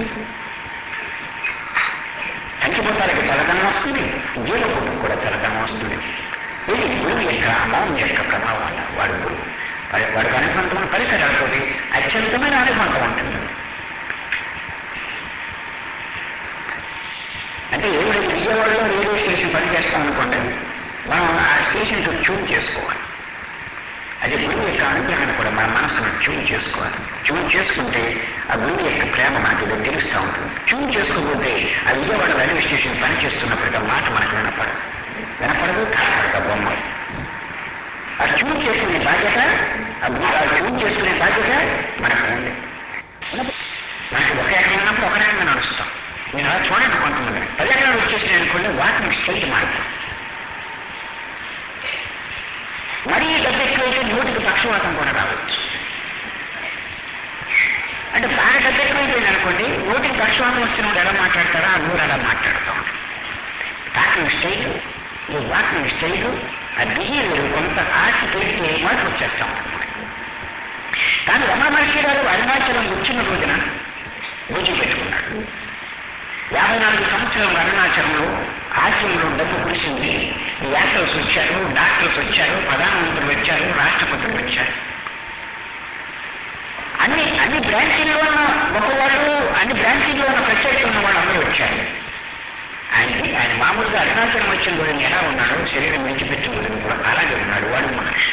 పంచభూతాలకి చల్లదనం వస్తుంది జీవకోటం కూడా చల్లదనం వస్తుంది ఇది గురువు యొక్క మౌనం యొక్క ప్రభావం వల్ల వాడు గురువు వాడి వాడికి అనుబంధమైన పరిసరాలతో అత్యంతమైన అనుబంధం ఉంటుంది అంటే ఏడు విజయవాడలో రేడియో స్టేషన్ పనిచేస్తాం అనుకోండి మనం ఆ స్టేషన్ ట్యూన్ చేసుకోవాలి అది గురువు యొక్క అనుగ్రహాన్ని కూడా మన మనసును ట్యూన్ చేసుకోవాలి ట్యూన్ చేసుకుంటే ఆ గురువు యొక్క ప్రేమ మనకి ఇది తెలుస్తూ ఉంటుంది ట్యూన్ చేసుకోకపోతే ఆ విజయవాడ రైల్వే స్టేషన్ పనిచేస్తున్నప్పటికీ ఆ మాట మనకు వినపడదు వినపడదు కనపడదు బొమ్మ ఆ ట్యూన్ చేసుకునే బాధ్యత ఆ గు- ఆ ట్యూన్ చేసుకునే బాధ్యత మనకు ఉంది మనకి ఒక ఎకరం ఉన్నప్పుడు ఒక రకంగా నడుస్తాం నేను అలా చూడండి కొంతమంది పది ఎకరాలు వచ్చేసి అనుకోండి వాటిని స్ట్రైట్ మారుతాం మరీ డబ్బు ఎక్కువైతే నోటికి పక్షవాతం కూడా రావచ్చు అంటే బాగా డబ్బు ఎక్కువైపోయింది అనుకోండి నోటికి పక్షవాతం వచ్చిన వాడు ఎలా మాట్లాడతారో ఆ నూరు అలా మాట్లాడుతూ ఉంటాడు టాకింగ్ స్టైల్ ఈ వాకింగ్ స్టైల్ ఆ బిహేవియర్ కొంత ఆర్ట్ పెడితే మార్పు వచ్చేస్తా ఉంటుంది మనకి. కానీ రమణ మహర్షి గారు అరుణాచలం వచ్చిన రోజున పూజ పెట్టుకున్నాడు యాభై నాలుగు సంవత్సరాలు అరుణాచలంలో ఆశ్రమంలో డబ్బు కురిసింది యాక్టర్స్ వచ్చారు డాక్టర్స్ వచ్చారు ప్రధానమంత్రులు వచ్చారు రాష్ట్రపతులు వచ్చారు అన్ని అన్ని బ్రాంచీల్లో ఉన్న గొప్పవాళ్ళు అన్ని బ్రాంచీల్లో ఉన్న ప్రత్యేకత ఉన్న వాళ్ళు అందరూ వచ్చారు ఆయనకి ఆయన మామూలుగా అరుణాచలం వచ్చిన రోజున ఎలా ఉన్నాడో శరీరం విడిచిపెట్టిన రోజున కూడా అలాగే ఉన్నాడు వాడు మహర్షి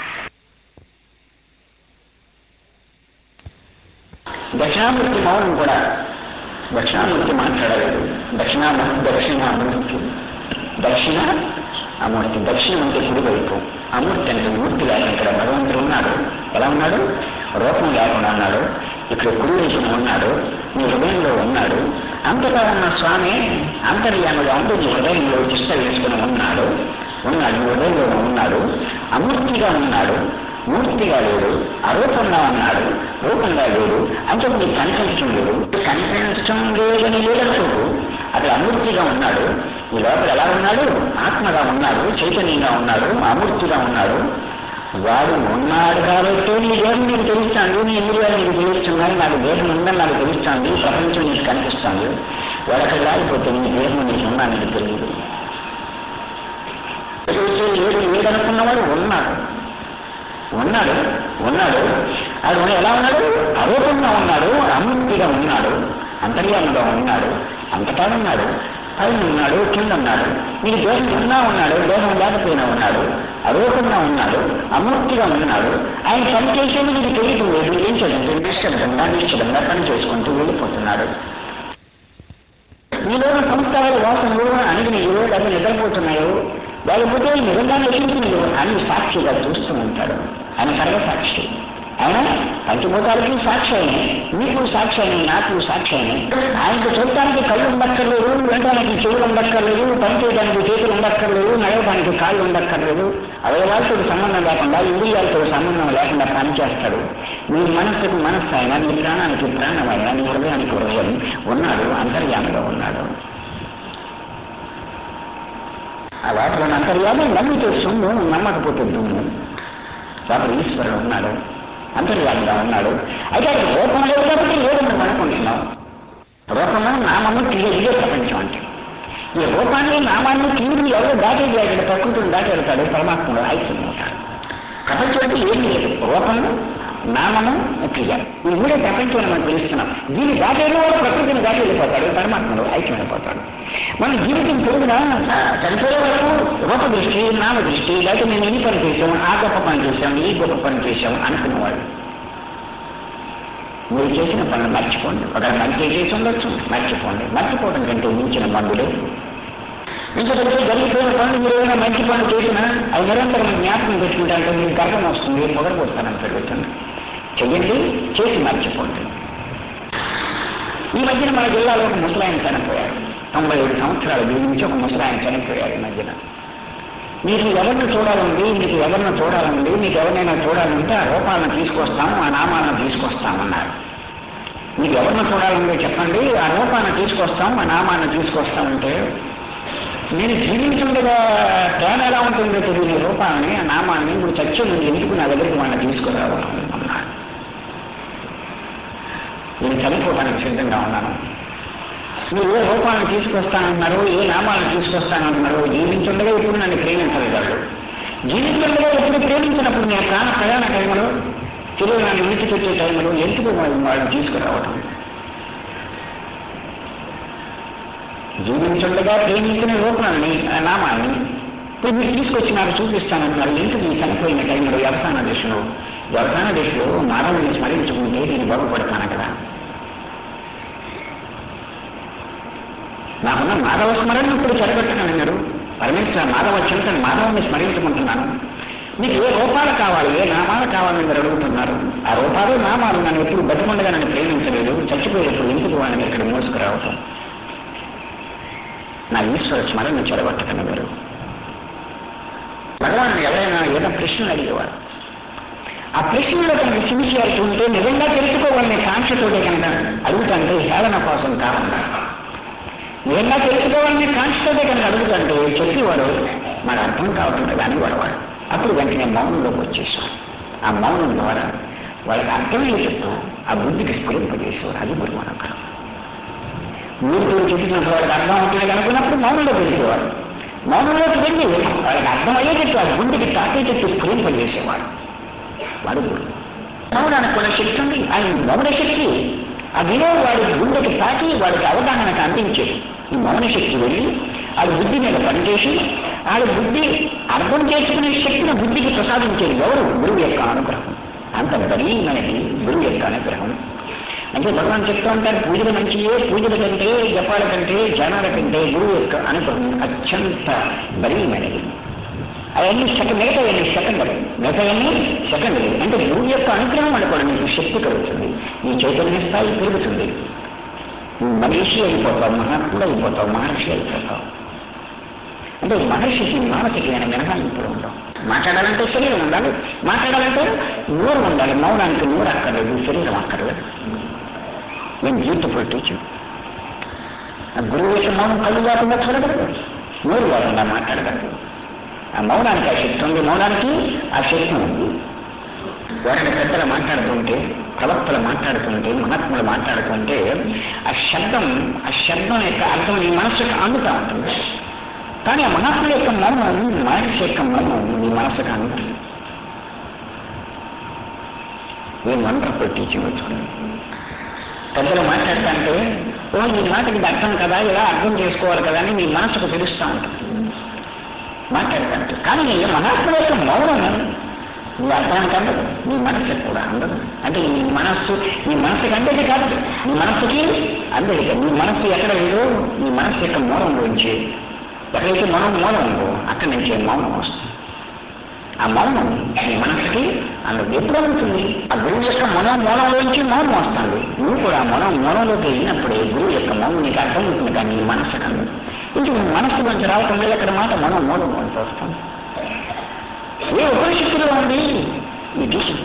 దక్షిణామూర్తి మౌనం కూడా దక్షిణామూర్తి మాట్లాడలేదు దక్షిణామూర్తి దక్షిణామూర్తి దక్షిణ అమూర్తి దక్షిణం అంటే కుడివైపు అమూర్తి అంటే మూర్తి లేక ఇక్కడ భగవంతుడు ఉన్నాడు ఎలా ఉన్నాడు రూపం లేకుండా ఉన్నాడు ఇక్కడ కుడివైపున ఉన్నాడు నీ హృదయంలో ఉన్నాడు అంతటా ఉన్న స్వామి అంతర్యాముగా ఉండి నీ హృదయంలో చిష్ట వేసుకుని ఉన్నాడు ఉన్నాడు నీ హృదయంలో ఉన్నాడు అమూర్తిగా ఉన్నాడు మూర్తిగా లేడు అరూపంగా ఉన్నాడు రూపంగా లేడు అంటే నీకు కనిపించడం లేదు కనిపించడం లేదని లేదనుకోకు అక్కడ అమూర్తిగా ఉన్నాడు ఈ లోపల ఎలా ఉన్నాడు ఆత్మగా ఉన్నాడు చైతన్యంగా ఉన్నాడు అమూర్తిగా ఉన్నాడు వాడు ఉన్నాడు కాబట్టి నీ దేహం నీకు తెలుస్తాను నీ ఇంద్రియాలు నీకు తెలుస్తున్నాయి నాకు దేహం ఉందని నాకు తెలుస్తుంది ప్రపంచం నీకు కనిపిస్తుంది వాడు అక్కడ లేకపోతే నీ దేహం నీకు ఉన్నా నీకు తెలియదు లేడు లేదనుకున్నవాడు ఉన్నాడు ఉన్నాడు ఉన్నాడు అది ఉన్న- ఎలా ఉన్నాడు అరూపంగా ఉన్నాడు అమూర్తిగా ఉన్నాడు అంతర్యాముగా ఉన్నాడు అంతటా ఉన్నాడు పైన ఉన్నాడు కింద ఉన్నాడు నీకు దేహం ఉన్నా ఉన్నాడు దేహం లేకపోయినా ఉన్నాడు అరూపంగా ఉన్నాడు అమూర్తిగా ఉన్నాడు ఆయన పని చేసేది నీకు తెలియదు లేదు ఏం చేయాలంటే నిశ్శబ్దంగా నిశ్చలంగా పని చేసుకుంటూ వెళ్ళిపోతున్నాడు మీలోని సంస్కారాల వాసనలు అణిగినయో లేదా నిద్రపోతున్నాయో లేకపోతే నిజంగానే ఎదుగుతున్నాయో అని సాక్షిగా చూస్తూ ఉంటాడు ఆయన సర్వసాక్షి ఆయన పంచభూతాలకి సాక్షి అయినే నీకు సాక్షి అయిన నాకు సాక్షి అయినే ఆయనకు చూడటానికి కళ్ళు ఉండక్కర్లేదు వినడానికి చెవులు ఉండక్కర్లేదు పని చేయడానికి చేతులు ఉండక్కర్లేదు నడవడానికి కాళ్ళు ఉండక్కర్లేదు అవయవాలతో సంబంధం లేకుండా ఇంద్రియాలతో సంబంధం లేకుండా పని చేస్తాడు నీ మనస్సుకు మనస్సు అయినా నీ ప్రాణానికి ప్రాణమైనా నీ హృదయానికి హృదయం ఉన్నాడు అంతర్యామిగా ఉన్నాడు ఆ లోపల ఉన్న అంతర్యామి నమ్మితే సొమ్ము నమ్మకపోతే దుమ్ము లోపల ఈశ్వరుడు ఉన్నాడు అంతర్యామిగా ఉన్నాడు అయితే అది రూపం లేదు కాబట్టి లేదని మనం అనుకుంటున్నాం రూపము నామము తీయ ఇదే ప్రపంచం అంటే ఈ రూపాన్ని నామాన్ని తీరుని ఎవరు దాటేది ప్రకృతిని దాటెళ్తాడు పరమాత్మలో ఐక్యం అవుతాడు ప్రపంచం అంటే ఏం లేదు రూపము నామము క్రియ ఈ మూడే ప్రపంచం అని మనం పిలుస్తున్నాం దీన్ని దాటేది వాడు ప్రకృతిని దాటి వెళ్ళిపోతాడు పరమాత్మలో ఐక్యం అయిపోతాడు మన జీవితం పొరుగున చనిపోయే వరకు రూప దృష్టి నామ దృష్టి లేకపోతే నేను ఈ పని చేశాం ఆ గొప్ప పని చేశాం ఈ గొప్ప పని చేశాం అనుకునేవాడు మీరు చేసిన పనులు మర్చిపోండి ఒక మంచి చేసి ఉండొచ్చు మర్చిపోండి మర్చిపోవడం కంటే మించిన మందులు ఇంకొకటి జరిగిపోయిన పనులు మీరు ఏమైనా మంచి పనులు చేసినా అవి నిరంతరం జ్ఞాపకం పెట్టుకుంటే మీకు గర్వం వస్తుంది పొగరబోతానని పెరుగుతుంది చెయ్యండి చేసి మర్చిపోండి ఈ మధ్యన మన జిల్లాలో ఒక ముసలాయన చనిపోయారు తొంభై ఏడు సంవత్సరాలు జీవించి ఒక ముసలాయన చనిపోయారు ఈ మధ్యన మీకు ఎవరిని చూడాలండి మీకు ఎవరిని చూడాలండి మీకు ఎవరినైనా చూడాలంటే ఆ రూపాలను తీసుకొస్తాం ఆ నామాలను తీసుకొస్తామన్నారు మీకు ఎవరిని చూడాలంటే చెప్పండి ఆ రూపాన్ని తీసుకొస్తాం ఆ నామాన్ని తీసుకొస్తామంటే నేను జీవించుండగా ప్రేమ ఎలా ఉంటుందో తెలియని రూపాన్ని ఆ నామాన్ని ఇప్పుడు చచ్చే ముందు ఎందుకు నా దగ్గరికి వాళ్ళని తీసుకురావడం అన్నాడు నేను చనిపోవడానికి సిద్ధంగా ఉన్నాను మీరు ఏ రూపాలను తీసుకొస్తానన్నారు ఏ నామాలను తీసుకొస్తానన్నారు జీవించుండగా ఇప్పుడు నన్ను ప్రేమించలేదు వాళ్ళు జీవించుండగా ఎప్పుడు ప్రేమించినప్పుడు నేను ప్రాణ ప్రయాణ టైంలో తిరుగు నన్ను విడిచిపెట్టే టైంలో ఎందుకు వాళ్ళు వాళ్ళని తీసుకురావడం జీవించుండగా ప్రేమించిన రూపాన్ని ఆ నామాన్ని ఇప్పుడు మీరు తీసుకొచ్చి నాకు చూపిస్తానన్నారు ఎందుకు నేను చనిపోయిన టైంలో వ్యవసాయ దశలో వ్యవసాయ దశలో మానవుని స్మరించుకుంటే నేను బాగుపడతాను కదా నాకున్న మాధవ స్మరణ ఇప్పుడు చెడగొట్టనన్నారు పరమేశ్వర మాధవ చింతన మాధవుని స్మరించుకుంటున్నాను మీకు ఏ రూపాలు కావాలి ఏ నామాలు కావాలని మీరు అడుగుతున్నారు ఆ రూపాలు నామాలు నన్ను ఎప్పుడు బతికుండగా నన్ను ప్రేమించలేదు చచ్చిపోయేప్పుడు ఎందుకు వాళ్ళని ఇక్కడ మోసుకురావటం నా ఈశ్వర స్మరణ చెడగొట్టకండి మీరు భగవాన్ ఎవరైనా ఏదైనా ప్రశ్నలు అడిగేవారు ఆ ప్రశ్నలో కనుక సిన్సియారిటీ ఉంటే నిజంగా తెలుసుకోవాలనే కాంక్షతోటే కనుక అడుగుతుంటే హేళన కోసం కాకుండా నిజంగా తెలుసుకోవాలనే కాంక్షతోటే కనుక అడుగుతుంటే చెప్పేవాడు మాకు అర్థం కావటం కదా అని వాడవాడు అప్పుడు వెంటనే మౌనంలోకి వచ్చేసాం ఆ మౌనం ద్వారా వాళ్ళకి అర్థమయ్యేటట్టు ఆ బుద్ధికి స్ఫురింపజేసేవారు అది గురువు అక్కడ మూర్తులు చెప్పినప్పుడు వాళ్ళకి అర్థం అవుతుంది అనుకున్నప్పుడు మౌనంలోకి వెళ్ళేవాడు మౌనంలోకి వెళ్ళి వాళ్ళకి అర్థమయ్యేటట్టు ఆ గుండెకి తాకేటట్టు స్ఫురింపజేసేవాడు వాడు గురువు మౌనానికి కూడా శక్తి ఉంది ఆయన మౌన శక్తి ఆ వినోదం వాడి గుండెకి తాకి వాడికి అవగాహనకు అందించేది ఈ మౌన శక్తి వెళ్ళి ఆ బుద్ధి మీద పనిచేసి ఆ బుద్ధి అర్థం చేసుకునే శక్తిని బుద్ధికి ప్రసాదించేది ఎవరు గురువు యొక్క అనుగ్రహం అంత బలీయమైనది గురువు యొక్క అనుగ్రహం అంటే భగవాన్ చెప్తూ ఉంటారు పూజల మంచియే పూజల కంటే జపాల కంటే ధ్యానాల కంటే గురువు యొక్క అనుగ్రహం అత్యంత బలీయమైనది అవన్నీ సెకండ్ మిగతా అన్ని సెకండరీ మిగతా అన్ని సెకండరీ అంటే గురువు యొక్క అనుగ్రహం వల్ల కూడా నీకు శక్తి కలుగుతుంది నీ చైతన్య స్థాయి పెరుగుతుంది నువ్వు మనిషి అయిపోతావు మహాత్ముడు అయిపోతావు మహర్షి అయిపోతావు అంటే మహర్షికి మానసికమైన మినహాయింపులు ఉండవు మాట్లాడాలంటే శరీరం ఉండాలి మాట్లాడాలంటే నోరు ఉండాలి మౌనానికి నోరు అక్కర్లేదు శరీరం అక్కర్లేదు నేను బ్యూటిఫుల్ టీచర్ ఆ గురువు యొక్క మౌనం కళ్ళు లేకుండా చూడగలదు నోరు లేకుండా మాట్లాడగలదు ఆ మౌనానికి ఆ శక్తి ఉంది మౌనానికి ఆ శక్తి ఉంది ఎవరైనా పెద్దలు మాట్లాడుతుంటే ప్రవక్తలు మాట్లాడుతుంటే మహాత్ములు మాట్లాడుతుంటే ఆ శబ్దం ఆ శబ్దం యొక్క అర్థం నీ మనసుకు అందుతూ ఉంటుంది కానీ ఆ మహాత్ముల యొక్క మౌనం మహర్షి యొక్క మౌనం నీ మనసుకు అందుతుంది నేను వండర్ఫుల్ టీచింగ్ వచ్చుకున్నాను పెద్దలు మాట్లాడుతుంటే ఓ ఈ మాటకి ఇది అర్థం కదా ఇలా అర్థం చేసుకోవాలి కదా అని నీ మనసుకు తెలుస్తూ ఉంటుంది మాట్లాడతాను కానీ ఈ మహాత్ముల యొక్క మౌనం నీ అర్థానికి అందదు నీ మనసుకు కూడా అందదు అంటే నీ మనస్సు నీ మనసుకి అందది కాదు నీ మనస్సుకి అందది కాదు నీ మనస్సు ఎక్కడ ఉందో నీ మనస్సు యొక్క మూలం గురించి ఎక్కడైతే మనం మూలం ఉందో అక్కడి నుంచి మౌనం వస్తుంది ఆ మౌనం నీ మనస్సుకి అందదు ఎప్పుడు అవుతుంది ఆ గురువు యొక్క మనం మూలంలోంచి మౌనం వస్తుంది నువ్వు కూడా మనం మూలంలోకి వెళ్ళినప్పుడే గురువు యొక్క మౌనం నీకు అర్థం అవుతుంది కానీ నీ మనస్సుకి అందదు ఇంక నీ మనస్సు నుంచి రావటం వల్ల ఇక్కడ మాట మనం మూలం నుంచి వస్తుంది ఏ ఉపనిషత్తులో ఉంది ఈ దేశం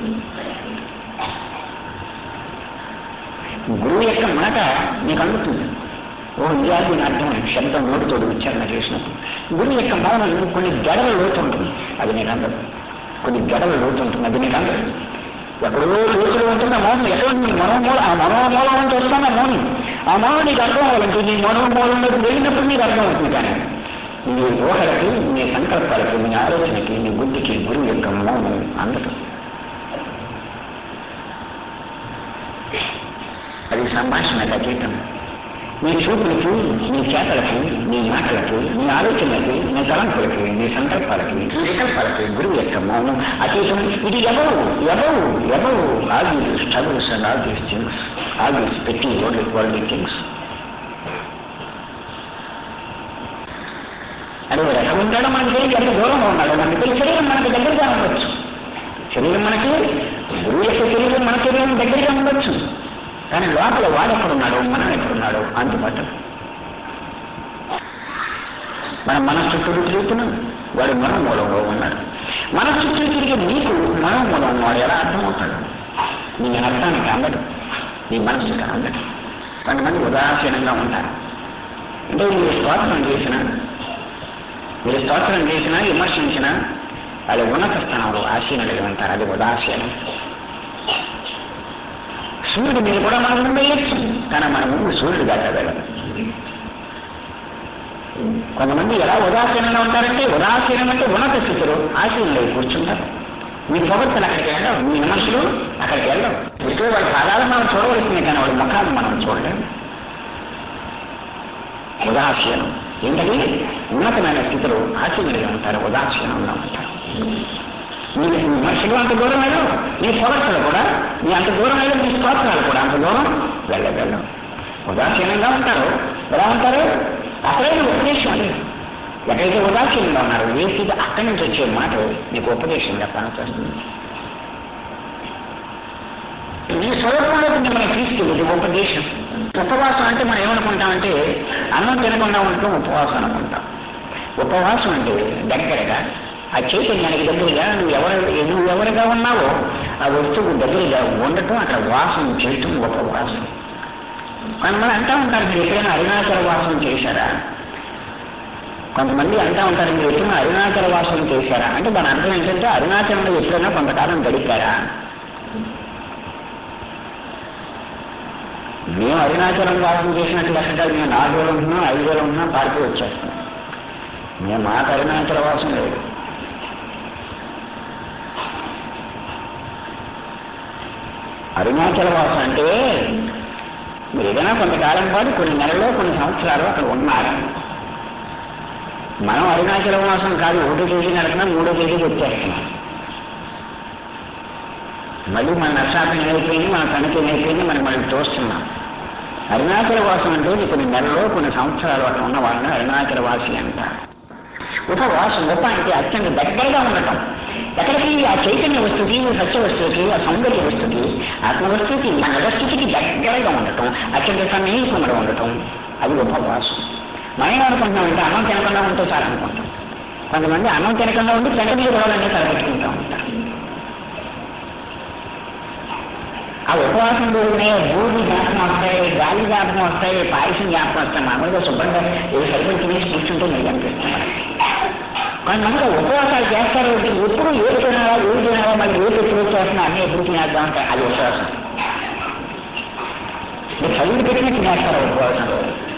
గురువు యొక్క మాట నీకు అందుతుంది ఓ ఇదే దీని అర్థం శబ్దం నోటితోడు ఉచ్చారణ చేసినప్పుడు గురువు యొక్క మౌనం కొన్ని గడవ లోతు ఉంటుంది అది నీకు అందదు కొన్ని గడవ లోతు ఉంటుంది అది నీకు అందదు ఎక్కడో లోతులు ఉంటుంది ఆ మౌనం ఎక్కడ ఉంది మనోమూల ఆ మనోమూలం నుంచి వస్తాను ఆ మౌనం ఆ మౌనం నీకు అర్థం అవ్వాలంటే నీ మనోమూలంలోకి వెళ్ళినప్పుడు నీకు అర్థం అవుతుంది కానీ నీ ఊహలకి నీ సంకల్పాలకి నీ ఆలోచనకి నీ బుద్ధికి గురువు యొక్క మౌనం అందదు అది సంభాషణకు అతీతం నీ చూపులకి నీ చేతలకి నీ మాటలకి నీ ఆలోచనలకి నీ తలంపులకి నీ సంకల్పాలకి నీ వికల్పాలకి గురువు యొక్క మౌనం అతీతం ఇది ఎవరు ఎవరు ఎవరు all these struggles and all these things all these పెట్టి వరల్డ్ వరల్డ్ థింగ్స్ అని వాడు ఎక్కడ ఉంటాడో మనకు తెలియదు ఎంత దూరంగా ఉన్నాడో మనకు తెలిసి శరీరం మనకు దగ్గరగా ఉండొచ్చు శరీరం మనకి గురువు యొక్క శరీరం మన శరీరం దగ్గరగా ఉండొచ్చు కానీ లోపల వాడు ఎక్కడున్నాడు మనం ఎక్కడున్నాడు అంతుపట్టదు మనం మనసు చుట్టూ తిరుగుతున్నాం వాడు మనోమూలంలో ఉన్నాడు మనసు చుట్టూ తిరిగి నీకు మనోమూలం ఉన్నవాడు ఎలా అర్థమవుతాడు నీ అర్థానికి అందడు నీ మనసుకి అందడు కొంతమంది ఉదాసీనంగా ఉంటారు అంటే మీరు స్తోత్రం చేసినా మీరు స్తోత్రం చేసినా విమర్శించినా వాళ్ళు ఉన్నత స్థానంలో ఆసీనులుగా ఉంటారు అది ఉదాసీనం సూర్యుడు మీరు కూడా మనం ముందు వేయచ్చు కానీ మన ముందు సూర్యుడు దాటగలరు కొంతమంది ఎలా ఉదాసీనంగా ఉంటారంటే ఉదాసీనం అంటే ఉన్నత స్థితిలో ఆసీనులై కూర్చుంటారు మీ ప్రవర్తన అక్కడికి వెళ్ళవు మీ విమర్శలు అక్కడికి వెళ్ళవు ఇటు వాళ్ళ పాదాలు మనం చూడవలసింది కానీ వాళ్ళ ముఖాలు మనం చూడలేము ఉదాసీనం ఏంటది ఉన్నతమైన స్థితిలో ఆసీనులుగా ఉంటారు ఉదాసీనంగా ఉంటారు మీ మీ విమర్శలు అంత దూరం వెళ్ళవు మీ ప్రవర్తన కూడా మీ అంత దూరం వెళ్ళవు మీ స్తోత్రాలు కూడా అంత దూరం వెళ్ళ వెళ్ళవు ఉదాసీనంగా ఉంటారు ఎలా ఉంటారు అసలైన ఉపదేశం అది ఎక్కడైతే ఉదాసీనంగా ఉన్నారు ఏ స్థితి అక్కడి నుంచి వచ్చే మాట నీకు ఉపదేశం చెప్పాల్సి వస్తుంది నీ స్వరూపంలోకి మిమ్మల్ని తీసుకెళ్ళేది ఉపదేశం ఉపవాసం అంటే మనం ఏమనుకుంటామంటే అన్నం తినకుండా ఉండటం ఉపవాసం అనుకుంటాం ఉపవాసం అంటే దగ్గరగా ఆ చైతన్యానికి దగ్గరగా నువ్వు ఎవరు నువ్వు ఎవరుగా ఉన్నావో ఆ వస్తువు దగ్గరగా ఉండటం అక్కడ వాసన చేయటం ఉపవాసం కొంతమంది అంటా ఉంటారు మీరు ఎప్పుడైనా అరుణాచల వాసం చేశారా కొంతమంది అంటా ఉంటారు మీరు ఎప్పుడైనా అరుణాచల వాసం చేశారా అంటే దాని అర్థం ఏంటంటే అరుణాచలంలో ఎప్పుడైనా కొంతకాలం గడిపారా మేము అరుణాచలం వాసం చేసినట్టు కష్టకాలు మేము నాలుగు వేలు ఉంటున్నాం ఐదు వేలు ఉంటున్నాం పారిపోయి వచ్చేస్తున్నాం మేము మాకు అరుణాచల వాసం లేదు అరుణాచల వాసం అంటే మీరు ఏదైనా కొంతకాలం పాటు కొన్ని నెలల్లో కొన్ని సంవత్సరాలు అక్కడ ఉన్నారు మనం అరుణాచల వాసం కాదు ఒకటో తేదీ నడుపుతున్నాం మూడో తేదీకి వచ్చేస్తున్నాం మళ్ళీ మన నక్షాపం అయిపోయింది మన తనిఖీ అయిపోయింది మనం మళ్ళీ చూస్తున్నాం అరుణాచల వాసం అంటే ఇది కొన్ని నెలల్లో కొన్ని సంవత్సరాలు అక్కడ ఉన్న వాళ్ళని అరుణాచల వాసి అంటారు ఉపవాసం ఉప అంటే అత్యంత దగ్గరగా ఉండటం ఎక్కడికి ఆ చైతన్య వస్తువుకి సత్య వస్తువుకి ఆ సౌందర్య వస్తువుకి ఆత్మ వస్తువుకి మన నిజస్థితికి దగ్గరగా ఉండటం అత్యంత సన్నిహితంగా ఉండటం అది ఉపవాసం మనం ఏమనుకుంటున్నామంటే అన్నం తినకుండా ఉంటే చాలా అనుకుంటాం కొంతమంది అన్నం తినకుండా ఉండి పెంట మీద గొడవలన్నీ తలపెట్టుకుంటూ ఉంటారు ఆ ఉపవాసం రోజునే భూమి జ్ఞాపకం వస్తాయి గాలి జ్ఞాపకం వస్తాయి పాయసం జ్ఞాపకం వస్తాయి మామూలుగా శుభ్రంగా ఏదో సరిపడి తినేసి కూర్చుంటే మీకు అనిపిస్తుంది కొంతమంది ఉపవాసాలు చేస్తారు ఎప్పుడు ఏది తినాలా ఏది తినాలా మళ్ళీ ఏది ఎప్పుడు చేస్తున్నా అన్నీ ఎప్పుడు తినేద్దాం అంటే అది ఉపవాసం మీరు చదువు పెట్టిన తినేస్తారు ఉపవాసం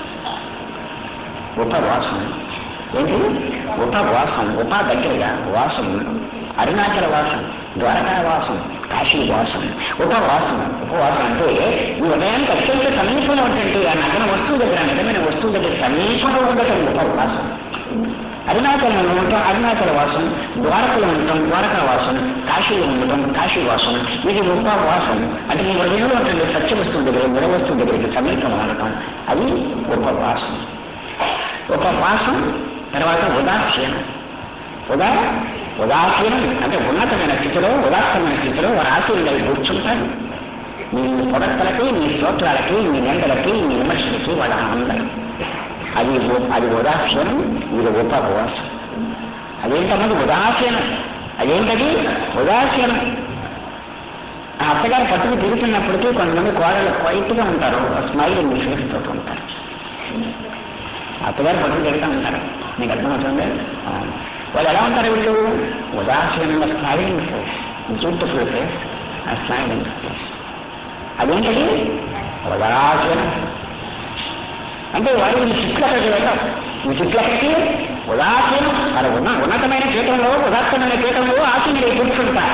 ఉపవాసం ఏంటి ఉపవాసం ఉప దగ్గరగా వాసం అరుణాచల వాసం ద్వారకా వాసం కాశీ వాసం ఉపవాసం ఉపవాసం అంటే ఈ ఉదయానికి అత్యంత సమీపంలో ఉంటుంటే ఆ నగన వస్తువు దగ్గర నిజమైన వస్తువు దగ్గర సమీపంలో ఉండటం ఉపవాసం అరుణాచలంలో ఉండటం అరుణాచల వాసం ద్వారకలో ఉండటం ద్వారకా వాసం కాశీలో ఉండటం కాశీ వాసం ఇది ఉపవాసం అంటే నీ హృదయంలో ఉంటుంది సత్య వస్తువు దగ్గర నిర వస్తువు దగ్గరికి సమీపంలో ఉండటం అది ఉపవాసం ఉపవాసం తర్వాత ఉదాసీనం ఉదా ఉదాసీనం అంటే ఉన్నతమైన స్థితిలో ఉదాత్తమైన స్థితిలో వారు ఆశీర్లై కూర్చుంటారు నీ పొగడ్తలకి నీ స్తోత్రాలకి నీ నిందలకి నీ విమర్శలకి వాళ్ళ ఆనందం అది ఉ- అది ఉదాసీనం ఇది ఉపవాసం అదేంటన్నది ఉదాసీనం అదేంటది ఉదాసీనం ఆ అత్తగారు పట్టుకు తిరుగుతున్నప్పటికీ కొంతమంది కోడలు క్వైట్గా ఉంటారు స్మైలింగ్ ఫేస్ తోటి ఉంటారు అత్తగారు పట్టుకు తిరుగుతూ ఉంటారు నీకు అర్థమవుతుంది ఆ. వాళ్ళు ఎలా ఉంటారు వీళ్ళు ఉదాసీనంగా స్మైలింగ్ ఫేస్ బ్యూటిఫుల్ ఫేస్ ఆ స్మైలింగ్ ఫేస్ అదేంటది ఉదాసీనం అంటే వాడు ఈ చుట్లు అక్కడికి వెళ్ళాం ఈ చుట్లు అక్కడికి ఉదాసీనం అలా ఉన్న ఉన్నతమైన పీఠంలో ఉదాత్తమైన పీఠంలో ఆసీనులై కూర్చుంటారు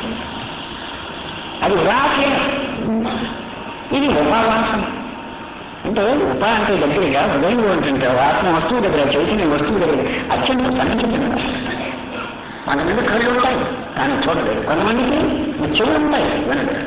అది ఉదాసీనం ఇది ఉపవాసం అంటే ఉప అంటే దగ్గరగా హృదయంలో ఉంటుంటే ఆత్మ వస్తువు దగ్గర చైతన్య వస్తువు దగ్గర అత్యంత సన్నిహితంగా కొంతమంది కళ్ళు ఉంటాయి కానీ చూడలేదు కొంతమందికి ఈ చెవులు ఉంటాయి వినలేదు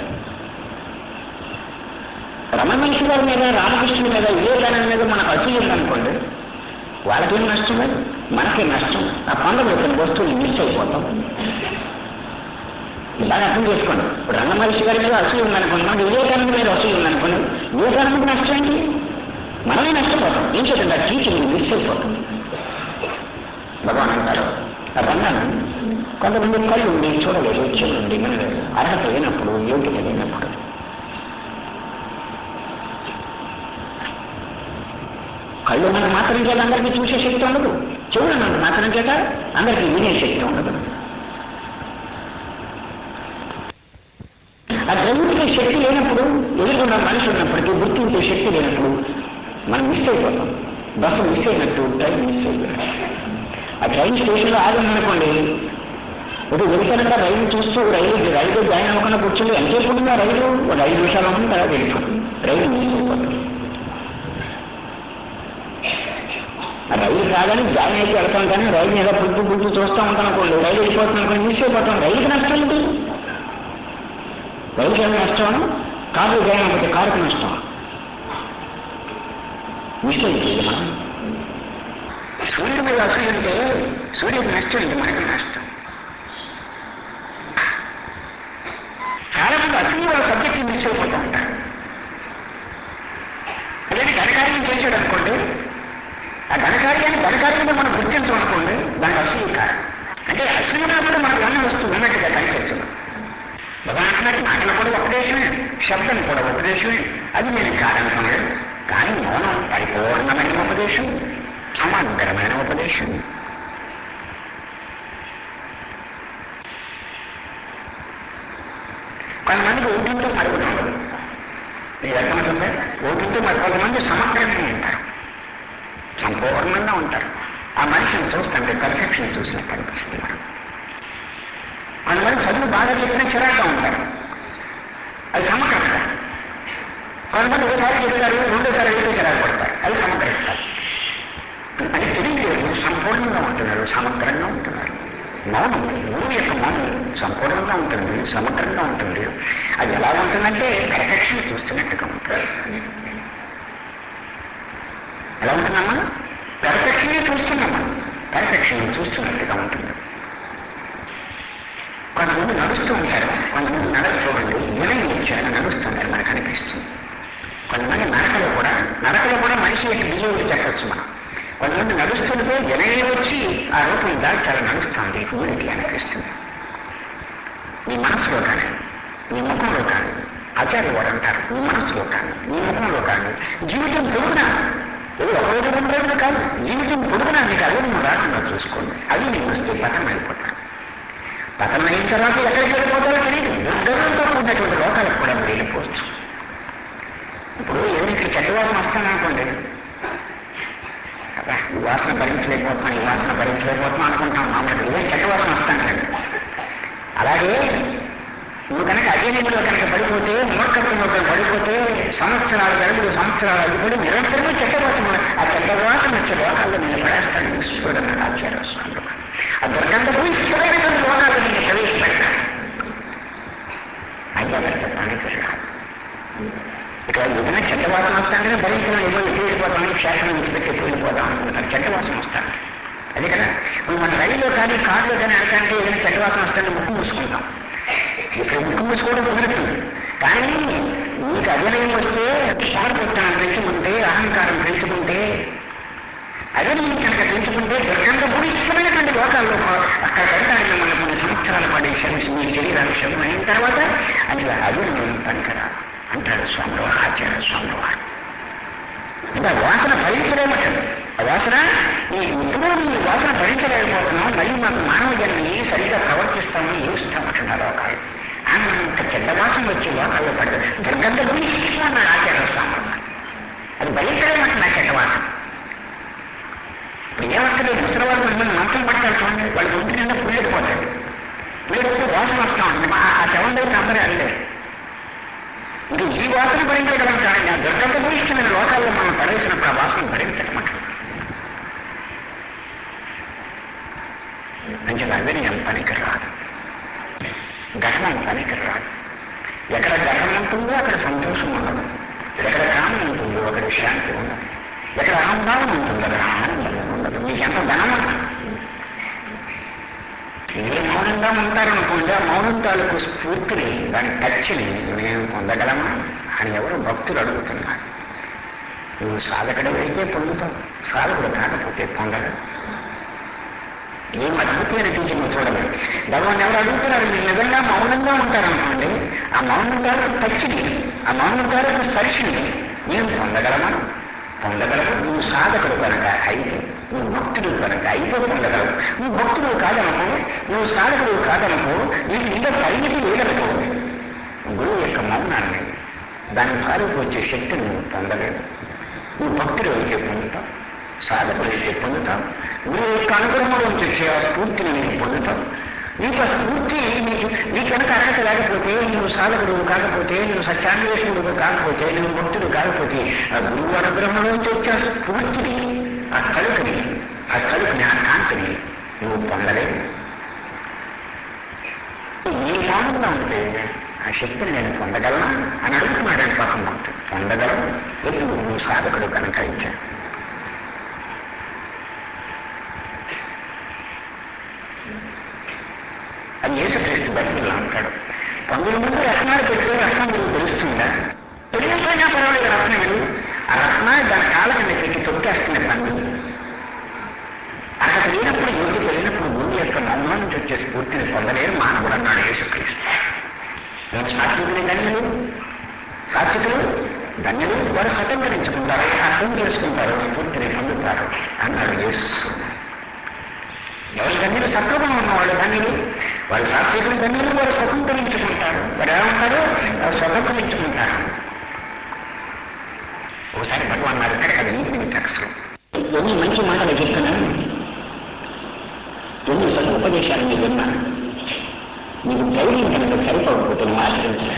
రమణ మనిషి గారి మీద రామకృష్ణుడి మీద ఏ దాని మీద మనకు అసూయ ఉందనుకోండి వాళ్ళకేం నష్టం లేదు మనకే నష్టం ఆ పండుగ వచ్చిన వస్తువుని మిస్ అయిపోతాం ఇలా అర్థం చేసుకోండి ఇప్పుడు రంగ మహర్షి గారి మీద అసూయ ఉందనుకోండి మనకి వివేకానంద మీద అసూయ ఉందనుకోండి వివేకానందకి నష్టం ఏంటి మనమే నష్టపోతాం ఏం చేద్దాం ఆ టీచింగ్ మిస్ అయిపోతుంది భగవాన్ అంటారు ఆ బంగారం కొంతమంది కళ్ళు ఉండి చూడలేదు చెవులు ఉండి వినలేదు అర్హత లేనప్పుడు యోగ్యత లేనప్పుడు కళ్ళు ఉన్నంత మాత్రం చేత అందరికీ చూసే శక్తి ఉండదు చెవులు ఉన్నంత మాత్రం చేత అందరికీ వినే శక్తి ఉండదు ఆ గ్రహించే శక్తి లేనప్పుడు ఎదుర్కొన్న మనిషి ఉన్నప్పటికీ గుర్తించే శక్తి లేనప్పుడు మనం మిస్ అయిపోతాం బస్సు మిస్ అయినట్టు ట్రైన్ మిస్ అయిపోయినట్టు ఆ ట్రైన్ స్టేషన్లో ఆగి ఉందనుకోండి ఇప్పుడు వెళ్తానంటే రైలు చూస్తూ రైలు రైలు జాయిన్ అవ్వకుండా కూర్చుంటే ఎంతసేపు ఉంటుంది ఆ రైలు ఒక ఐదు నిమిషాలు ఉంటుంది తర్వాత వెళ్ళిపోతుంది రైలు మిస్ అయిపోతుంది ఆ రైలు రాగానే జాయిన్ అయితే వెళ్తాం కానీ రైలు ఏదో పులుపు పులుపు చూస్తూ ఉంటాం అనుకోండి రైలు వెళ్ళిపోతుంది అనుకోండి మిస్ అయిపోతాం రైలుకి నష్టం ఏంటి రైలుకి ఏమైనా నష్టం కారు జాయిన్ అవ్వకపోతే కారుకి నష్టం మిస్ అయిపోయింది మనం సూర్యుడి మీద అసూయ ఉంటే సూర్యుడికి నష్టం ఏంటి మనకి నష్టం చాలా మంది అసూయ వాళ్ళ సబ్జెక్ట్ మిస్ అయిపోతూ ఉంటారు అదే ఘనకార్యం చేశాడు అనుకోండి ఆ ఘనకార్యాన్ని ఘనకార్యంగా మనం గుర్తించమనుకోండి దానికి అసూయ కాదు అంటే అసూయ కూడా మనకు అన్న వస్తువు ఉన్నట్టుగా కనిపించదు భగవాన్ మాటలు కూడా ఉపదేశమే శబ్దం కూడా ఉపదేశమే అది నేను కాదనుకున్నాడు కానీ మౌనం పరిపూర్ణమైన ఉపదేశం సమగ్రమైన ఉపదేశం కొంతమందికి ఓటింతో మరుగుతూ ఉండదు మీకు అర్థమవుతుంది ఓటింతో మరి కొంతమంది సమగ్రంగా ఉంటారు సంపూర్ణంగా ఉంటారు ఆ మనిషిని చూస్తుంటే పర్ఫెక్షన్ చూసినట్టు అనిపిస్తుంది మనం కొంతమంది చదువు బాగా చెప్పినా చిరాగ్గా ఉంటారు అది సమగ్రత కొంతమంది ఒకసారి చెప్తారు రెండోసారి అయితే చిరాకు పడతారు అది సమగ్రత అది తెలియలేదు సంపూర్ణంగా ఉంటున్నారు సమగ్రంగా ఉంటున్నారు మౌనం గురువు యొక్క మౌనం సంపూర్ణంగా ఉంటుంది సమగ్రంగా ఉంటుంది అది ఎలా ఉంటుందంటే పర్ఫెక్షన్ చూస్తున్నట్టుగా ఉంటుంది ఎలా ఉంటుందమ్మా పర్ఫెక్షనే చూస్తున్నామా పర్ఫెక్షన్ చూస్తున్నట్టుగా ఉంటుంది కొంతమంది నడుస్తూ ఉంటారు కొంతమంది నడక చూడండి వినయం వచ్చాక నడుస్తున్నారు మనకు అనిపిస్తుంది కొంతమంది నడకలో కూడా నడకలో కూడా మనిషి యొక్క బిహేవియర్ చెప్పచ్చు మనం కొంతమంది నడుస్తుంటే వినయం వచ్చి ఆ రూపం దాచారు నడుస్తుంది ఊరికి అనిపిస్తుంది నీ మనసులో కానీ నీ ముఖంలో కానీ ఆచార్య వారు అంటారు నీ మనసులో కానీ నీ ముఖంలో కానీ జీవితం పొడుగునా ఇది ఒక రోజు రెండు రోజులు కాదు జీవితం పొడుగునా మీకు అదే నువ్వు రాకుండా చూసుకోండి అది నీకు వస్తే పతనం అయిపోతారు పతనం అయిన తర్వాత ఎక్కడికి వెళ్ళిపోతారో తెలియదు దుర్గంతో ఉన్నటువంటి లోకాలకు కూడా మీరు వెళ్ళిపోవచ్చు ఇప్పుడు ఏమి ఇక్కడ చెడ్డ వాసన వస్తాను అనుకోండి అబ్బా, ఈ వాసన భరించలేకపోతున్నాం ఈ వాసన భరించలేకపోతున్నాం అనుకుంటాం మామూలుగా ఇదే చెడ్డ వాసన వస్తాను కదండి అలాగే నువ్వు కనుక అజీర్ణంలో కనుక పడిపోతే మూర్ఖత్వంలో కనుక పడిపోతే సంవత్సరాలు గడుపులు సంవత్సరాలు అడ్డుపడి నిరంతరమే చెడ్డ వాసన ఆ చెడ్డ వాసన వచ్చే లోకాల్లో నేను పడేస్తాను ఈశ్వరుడు అన్నాడు ఆచార్య స్వామి ఆ దుర్గంధపు ఈశ్వరైనటువంటి లోకాల్లో నేను ప్రవేశపెడతాను అయ్యా పనికి రాదు ఇక్కడ ఏదైనా చెడ్డ వాసన వస్తానే భరించడం ఏదో ఎటు వెళ్ళిపోతాం క్షేత్రం విడిచిపెట్టి ఎటు వెళ్ళిపోతాం అనుకుంటారు చెడ్డ వాసన వస్తాను అదే కదా ఇప్పుడు మన రైల్లో కానీ కారులో కానీ అనకంటే ఏదైనా చెడ్డ వాసన వస్తుంటే ముక్కు మూసుకుంటాం ఇక్కడ ముక్కు మూసుకోవడం కుదురుతుంది కానీ నీకు అభినయం వస్తే పొగరపుట్టాను పెంచుకుంటే అహంకారం పెంచుకుంటే అదే నేను కనుక పెంచుకుంటే దుర్గంధ భూయిష్టమైనటువంటి లోకాల్లో అక్కడ పెడతాను మిమ్మల్ని కొన్ని సంవత్సరాల పాటు ఈ శరీరం మీ శరీరాలు శవం అయిన తర్వాత అది అది నేను పనికరా అంటాడు స్వామివారు ఆచార్య స్వామివారు అంటే ఆ వాసన భరించలేమంటాడు ఆ వాసన ఈ ఇప్పుడు ఈ వాసన భరించలేకపోతున్నాం మళ్ళీ మాకు మానవ జన్మని సరిగ్గా ప్రవర్తిస్తామని యోచిస్తామంటున్నారు లోకాలు అంత చెడ్డ వాసన వచ్చి లోకాల్లో పడదు దుర్గంధ భూయిష్టం అన్నాడు ఆచార్య స్వామివారు అది భరించలేమంటున్నా చెడ్డ వాసన ఏమక్కర్లేదు ముసలి వాళ్ళు మిమ్మల్ని మంచం పట్టాలి చూడండి వాళ్ళు ఒంటి నిండా పుల్లెడిపోతాడు పుల్లెడిపోతే వాసన వస్తూ ఉంటుంది మా ఆ శవం దగ్గర అందరూ వెళ్ళలేదు ఇంకా ఈ వాసన భరించగలం కానీ ఆ దుర్గంధ భూయిష్టమైన లోకాల్లో మనం పడేసినప్పుడు ఆ వాసన భరించటమాట మంచి అవినయం పనికి రాదు గర్వం పనికి రాదు ఎక్కడ గర్వం ఉంటుందో అక్కడ సంతోషం ఉండదు ఎక్కడ కామం ఉంటుందో అక్కడ శాంతి ఉండదు ఎక్కడ అహంభావం ఉంటుందో అక్కడ ఆనందం ఉండదు మీకు ఎంత ధనం ఉన్నా మీరు మౌనంగా ఉంటారనుకోండి ఆ మౌనం తాలూకు స్ఫూర్తిని దాని టచ్ని మేము పొందగలమా అని ఎవరు భక్తులు అడుగుతున్నారు నువ్వు సాధకుడు అయితే పొందుతావు సాధకుడు కాకపోతే పొందడు ఏం అద్భుతమైన టీచింగ్ చూడండి భగవాన్ ఎవరు అడుగుతున్నారు మీరు నిజంగా మౌనంగా ఉంటారనుకోండి ఆ మౌనం తాలూకు టచ్ని ఆ మౌనం తాలూకు స్పర్శని మేము పొందగలమా పొందగలవు నువ్వు సాధకుడు కనుక అయితే నువ్వు భక్తుడు కనుక అయితే పొందగలవు నువ్వు భక్తుడు కాదనుకో నువ్వు సాధకుడు కాదనుకో నీకు ఇంకా పరిమితి లేదనుకో గురువు యొక్క మౌనాన్ని దాని తాలూకు వచ్చే శక్తిని నువ్వు పొందలేవు నువ్వు భక్తుడు అయితే పొందుతావు సాధకుడు అయితే పొందుతావు గురువు యొక్క అనుగ్రహంలోంచి వచ్చే ఆ స్ఫూర్తిని నీకు పొందుతావు నీకు ఆ స్ఫూర్తి నీకు నీకు కనుక అర్హత లేకపోతే నువ్వు సాధకుడు కాకపోతే నువ్వు సత్యాన్వేషణుడు కాకపోతే నువ్వు భక్తుడు కాకపోతే ఆ గురువు అనుగ్రహంలోంచి వచ్చే ఆ స్ఫూర్తిని ఆ తలుపుని ఆ తలుపుని ఆ కాంతిని నువ్వు పొందలేవు నీ మౌనంగా ఉంటే ఆ శక్తిని నేను పొందగలనా అని అడుగుతున్నాడు పాపం భక్తుడు పొందగలను ఎందుకు నువ్వు సాధకుడు కనుక అయితే అది యేసుక్రీస్తు బైబిల్లో అంటాడు పందుల ముందు రత్నాలు పెడితే రత్నం మీకు తెలుస్తుందా తెలియకపోయినా పర్వాలేదు రత్నం మీరు ఆ రత్నాన్ని దాని కాళ్ళ కింద పెట్టి తొక్కేస్తుంది పండు అక్కడ తెలియనప్పుడు యోగి తెలియనప్పుడు భూమి యొక్క మౌనం నుంచి వచ్చే స్ఫూర్తిని పొందలేరు మానవుడు అన్నాడు యేసుక్రీస్తు నేను సాత్వికులు ధన్యులు సాత్వికులు ధన్యులు వారు స్వతంత్రించుకుంటారు అర్థం చేసుకుంటారు స్ఫూర్తిని పొందుతారు అన్నాడు యేసు ఎవరి ధన్యులు సత్వగుణం ఉన్నవాళ్ళు ధన్యులు వారు సాత్వికులు ధన్యులు వారు స్వతంత్రించుకుంటారు వారు ఎలా ఉంటారు వారు స్వతంత్రించుకుంటారు ఒకసారి భగవాన్ గారు ఇక్కడ కదా ఈవినింగ్ టెక్స్ ఎన్ని మంచి మాటలు చెప్తున్నాను ఎన్ని సదుపదేశాలు మీకు విన్నాను మీకు ధైర్యం కనుక సరిపోకపోతే నువ్వు ఆచరించలే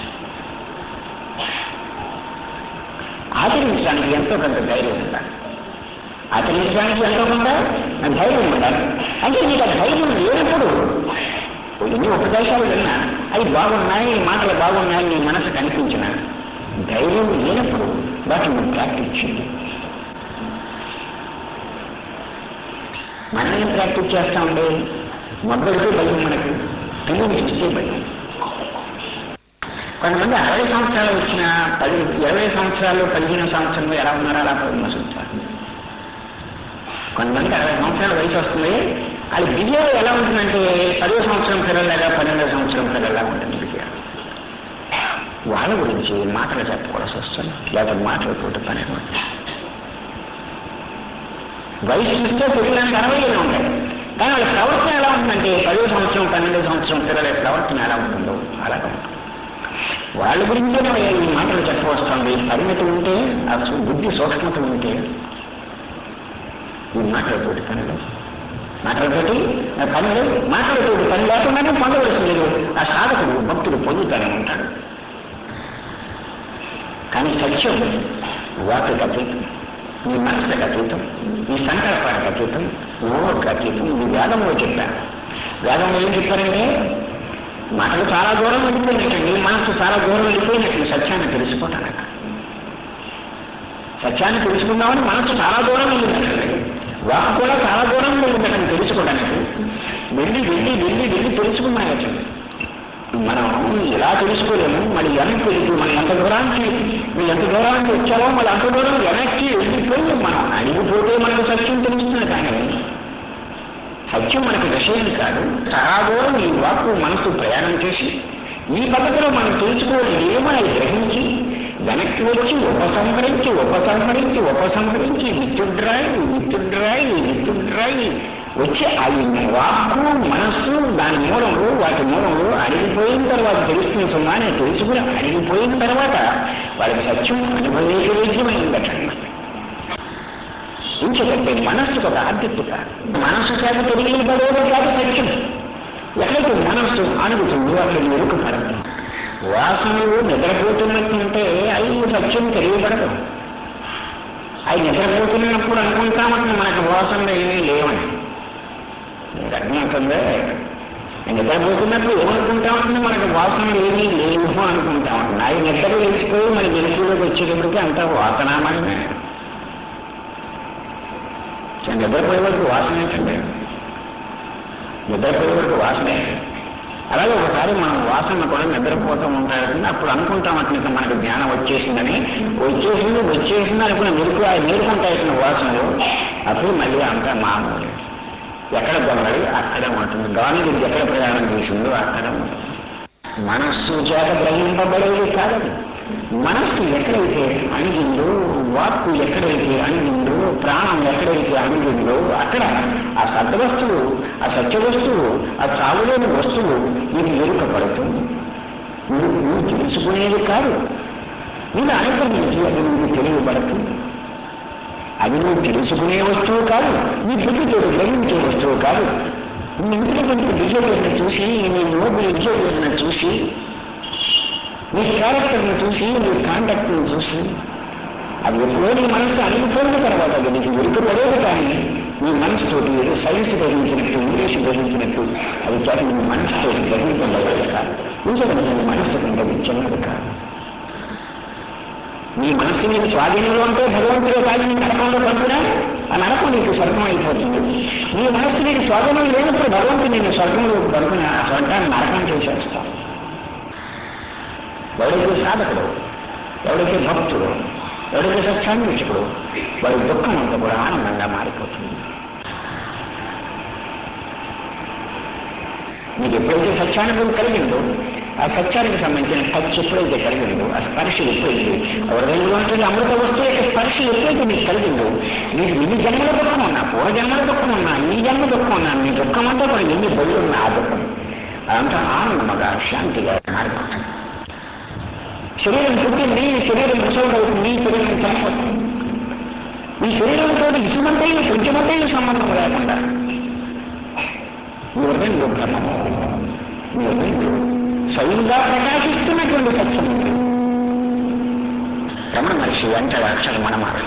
ఆచరించడానికి ఎంతో కొంత ధైర్యం ఉండాలి ఆచరించడానికి ఎంతో కొంత ధైర్యం ఉండాలి అంటే నీకు ఆ ధైర్యం లేనప్పుడు ఎన్ని ఉపదేశాలు విన్నా అవి బాగున్నాయి మాటలు బాగున్నాయి నీ మనసు కనిపించిన ధైర్యం లేనప్పుడు వాటిని నువ్వు ప్రాక్టీస్ చేయాలి మనం ఏం ప్రాక్టీస్ చేస్తామండి మొదటికే భయం మనకి పిల్లలు చూస్తే భయం కొంతమంది అరవై సంవత్సరాలు వచ్చిన పది ఇరవై సంవత్సరాలు పదిహేను సంవత్సరాలు ఎలా ఉన్నారో అలా పదిహేను సంవత్సరాలు కొంతమందికి అరవై సంవత్సరాల వయసు వస్తుంది అది బిహేవ్ ఎలా ఉంటుందంటే పదో సంవత్సరం పిల్లలాగా పన్నెండో సంవత్సరం పిల్లలాగా ఉంటుంది బిహేవ్ వాళ్ళ గురించి మాటలు చెప్పకూడదు వస్తుంది లేదా మాటలతోటి పని అన్నమాట. వయసు చూస్తే పిల్లలకి అరవై ఏళ్ళు ఉంటాయి కానీ వాళ్ళ ప్రవర్తన ఎలా ఉంటుందంటే పదో సంవత్సరం పన్నెండో సంవత్సరం పిల్లల ప్రవర్తన ఎలా ఉంటుందో అలాగే ఉంటుంది వాళ్ళ గురించే మనం ఈ మాటలు చెప్పవస్తుంది పరిమితి ఉంటే ఆ సు- బుద్ధి సూక్ష్మత ఉంటే ఈ మాటలతోటి పని లేదు మాటలతోటి ఆ పని లేదు మాటలతోటి పని లేకుండానే పొందవలసి లేదు ఆ సాధకుడు భక్తుడు పొందుతానే ఉంటాడు కానీ సత్యం వాటికి అతీతం నీ మనసుకు అతీతం నీ సంకల్పానికి అతీతం ఊహకు అతీతం నీ వేదంలో చెప్పాను వేదంలో ఏం చెప్పారంటే మాటలు చాలా దూరం వెళ్ళిపోయినట్టు నీ మనసు చాలా దూరం వెళ్ళిపోయినట్లు సత్యాన్ని తెలుసుకోవటానికి సత్యాన్ని తెలుసుకుందామని మనసు చాలా దూరం వెళ్ళినట్టు వాక్ కూడా చాలా దూరం వెళ్ళినట్టు తెలుసుకోవడానికి వెళ్ళి వెళ్ళి వెళ్ళి వెళ్ళి తెలుసుకున్నాయట మనం ఇలా తెలుసుకోలేము మరి వెనక్కి వెళ్ళి మనం ఎంత దూరానికి నువ్వు ఎంత దూరానికి వచ్చావో మళ్ళీ అంత దూరం వెనక్కి వెళ్ళిపోయి మనం అడిగిపోతే మనకు సత్యం తెలుస్తుంది కానీ సత్యం మనకి విషయం కాదు చాలా దూరం ఈ వాక్కు మనసు ప్రయాణం చేసి ఈ పద్ధతిలో మనం తెలుసుకోలేమో అది గ్రహించి వెనక్కి వచ్చి ఉపసంహరించి ఉపసంహరించి ఉపసంహరించి విత్తుడ్రాయి విత్తుడ్రాయి విత్తుడ్రాయి వచ్చి అది వాక్కు మనస్సు దాని మూలంలో వాటి మూలంలో అడిగిపోయిన తర్వాత తెలుస్తున్న సుమానే తెలుసుకుని అడిగిపోయిన తర్వాత వాళ్ళకి సత్యం అనుభవేద్యమైందటండి ఇంకొకటి మనస్సుకు ఒక ఆబ్జెక్ట్ కాదు మనస్సు చేత తెలియబడేదే కాదు సత్యం ఎక్కడైతే మనస్సు అడుగుతుందో అక్కడ ఎరుక పడదు వాసనలు నిద్రపోతున్నట్టుంటే అవి సత్యం తెలియబడదు అవి నిద్రపోతున్నప్పుడు అనుకుంటామంటే మనకు వాసనలు ఏమీ లేవని మీకు అర్థమవుతుందే నిద్రపోతున్నప్పుడు ఏమనుకుంటామంటే మనకు వాసనలు ఏమీ లేవు అనుకుంటామంటే అవి నిద్ర తెలిసిపోయి మరి వెలుగులోకి వచ్చేటప్పటికి అంతా వాసనామయమే నిద్రపోయే వరకు వాసన ఏంటండి నిద్రపోయే వరకు వాసనే అలాగే ఒకసారి మనం వాసన కూడా నిద్రపోతూ ఉంటాడు అప్పుడు అనుకుంటాం అట్లా మనకు జ్ఞానం వచ్చేసిందని వచ్చేసింది వచ్చేసింది అనుకున్న మెరుపు ఆ మేలుకుంటాయి వాసనలు అప్పుడు మళ్ళీ అంతా మామూలు ఎక్కడ దొంగలు అక్కడే ఉంటుంది గాలి ఎక్కడ ప్రయాణం చేసిందో అక్కడ ఉంటుంది మనస్సు చేత గ్రహింపబడేది కాదది మనస్సు ఎక్కడైతే అణిగిందో వాక్కు ఎక్కడైతే అణిగిందో ప్రాణం ఎక్కడైతే అణిగిందో అక్కడ ఆ సద్వస్తువు ఆ సత్య వస్తువు ఆ చావులేని వస్తువు నీకు ఎరుకపడుతుంది నువ్వు నువ్వు తెలుసుకునేది కాదు నేను అనుగ్రహించి అది నీకు తెలియబడుతుంది అది నువ్వు తెలుసుకునే వస్తువు కాదు నీ బుద్ధితో గ్రహించే వస్తువు కాదు నీ ఇంటికి బిహేవియర్ని చూసి నీ నోబుల్ బిహేవియర్ని చూసి నీ క్యారెక్టర్ని చూసి నీ కాండక్ట్ని చూసి అది ఎప్పుడో నీ మనసు అణిగిపోయిన తర్వాత అది నీకు వెలుపడేది కానీ నీ మనసుతోటి ఏదో సైన్స్ గ్రహించినట్టు ఇంగ్లీష్ గ్రహించినట్టు అది చేత నీ మనసుతో గ్రహింపబడేది కాదు ఇంకొక నీ మనస్సు కంటే చిన్నది కాదు నీ మనస్సు నీకు స్వాధీనంలో ఉంటే భగవంతుడే కాదు నీ నరకంలో పడుతున్నా ఆ నరకం నీకు స్వర్గం అయిపోతుంది నీ మనస్సు నీకు స్వాధీనం లేనప్పుడు భగవంతుడు నేను స్వర్గంలో పడుకుని ఆ స్వర్గాన్ని నరకం చేసేస్తాం ఎవడైతే సాధకుడు ఎవడైతే భక్తుడు ఎవడైతే సత్యాన్వేషకుడు వాడి దుఃఖం అంతా కూడా ఆనందంగా మారిపోతుంది మీకు ఎప్పుడైతే సత్యానుభవం కలిగిందో ఆ సత్యానికి సంబంధించిన టచ్ ఎప్పుడైతే కలిగిందో ఆ స్పర్శ ఎప్పుడైతే హృదయంలో ఉంటుంది అమృత వస్తువు యొక్క స్పర్శ ఎప్పుడైతే మీకు కలిగిందో మీకు ఎన్ని జన్మల దుఃఖం ఉన్నా పూర్వ జన్మల దుఃఖం ఉన్నా ఈ జన్మ దుఃఖం ఉన్నా మీ దుఃఖం అంతా కూడా ఎన్ని బళ్ళు ఉన్నా ఆ దుఃఖం అదంతా ఆనందముగా శాంతిగా మారిపోతుంది శరీరం పుట్టింది శరీరం ముసలవుతుంది శరీరం చనిపోతుంది ఈ శరీరంతో ఇసుమంతైన కొంచెమంతైన సంబంధం లేకుండా మీ హృదయంలో బ్రహ్మము మీ హృదయంలో స్వయంగా ప్రకాశిస్తున్నటువంటి సత్యం రమణ మనిషి అంటాడు అక్షర మనమారు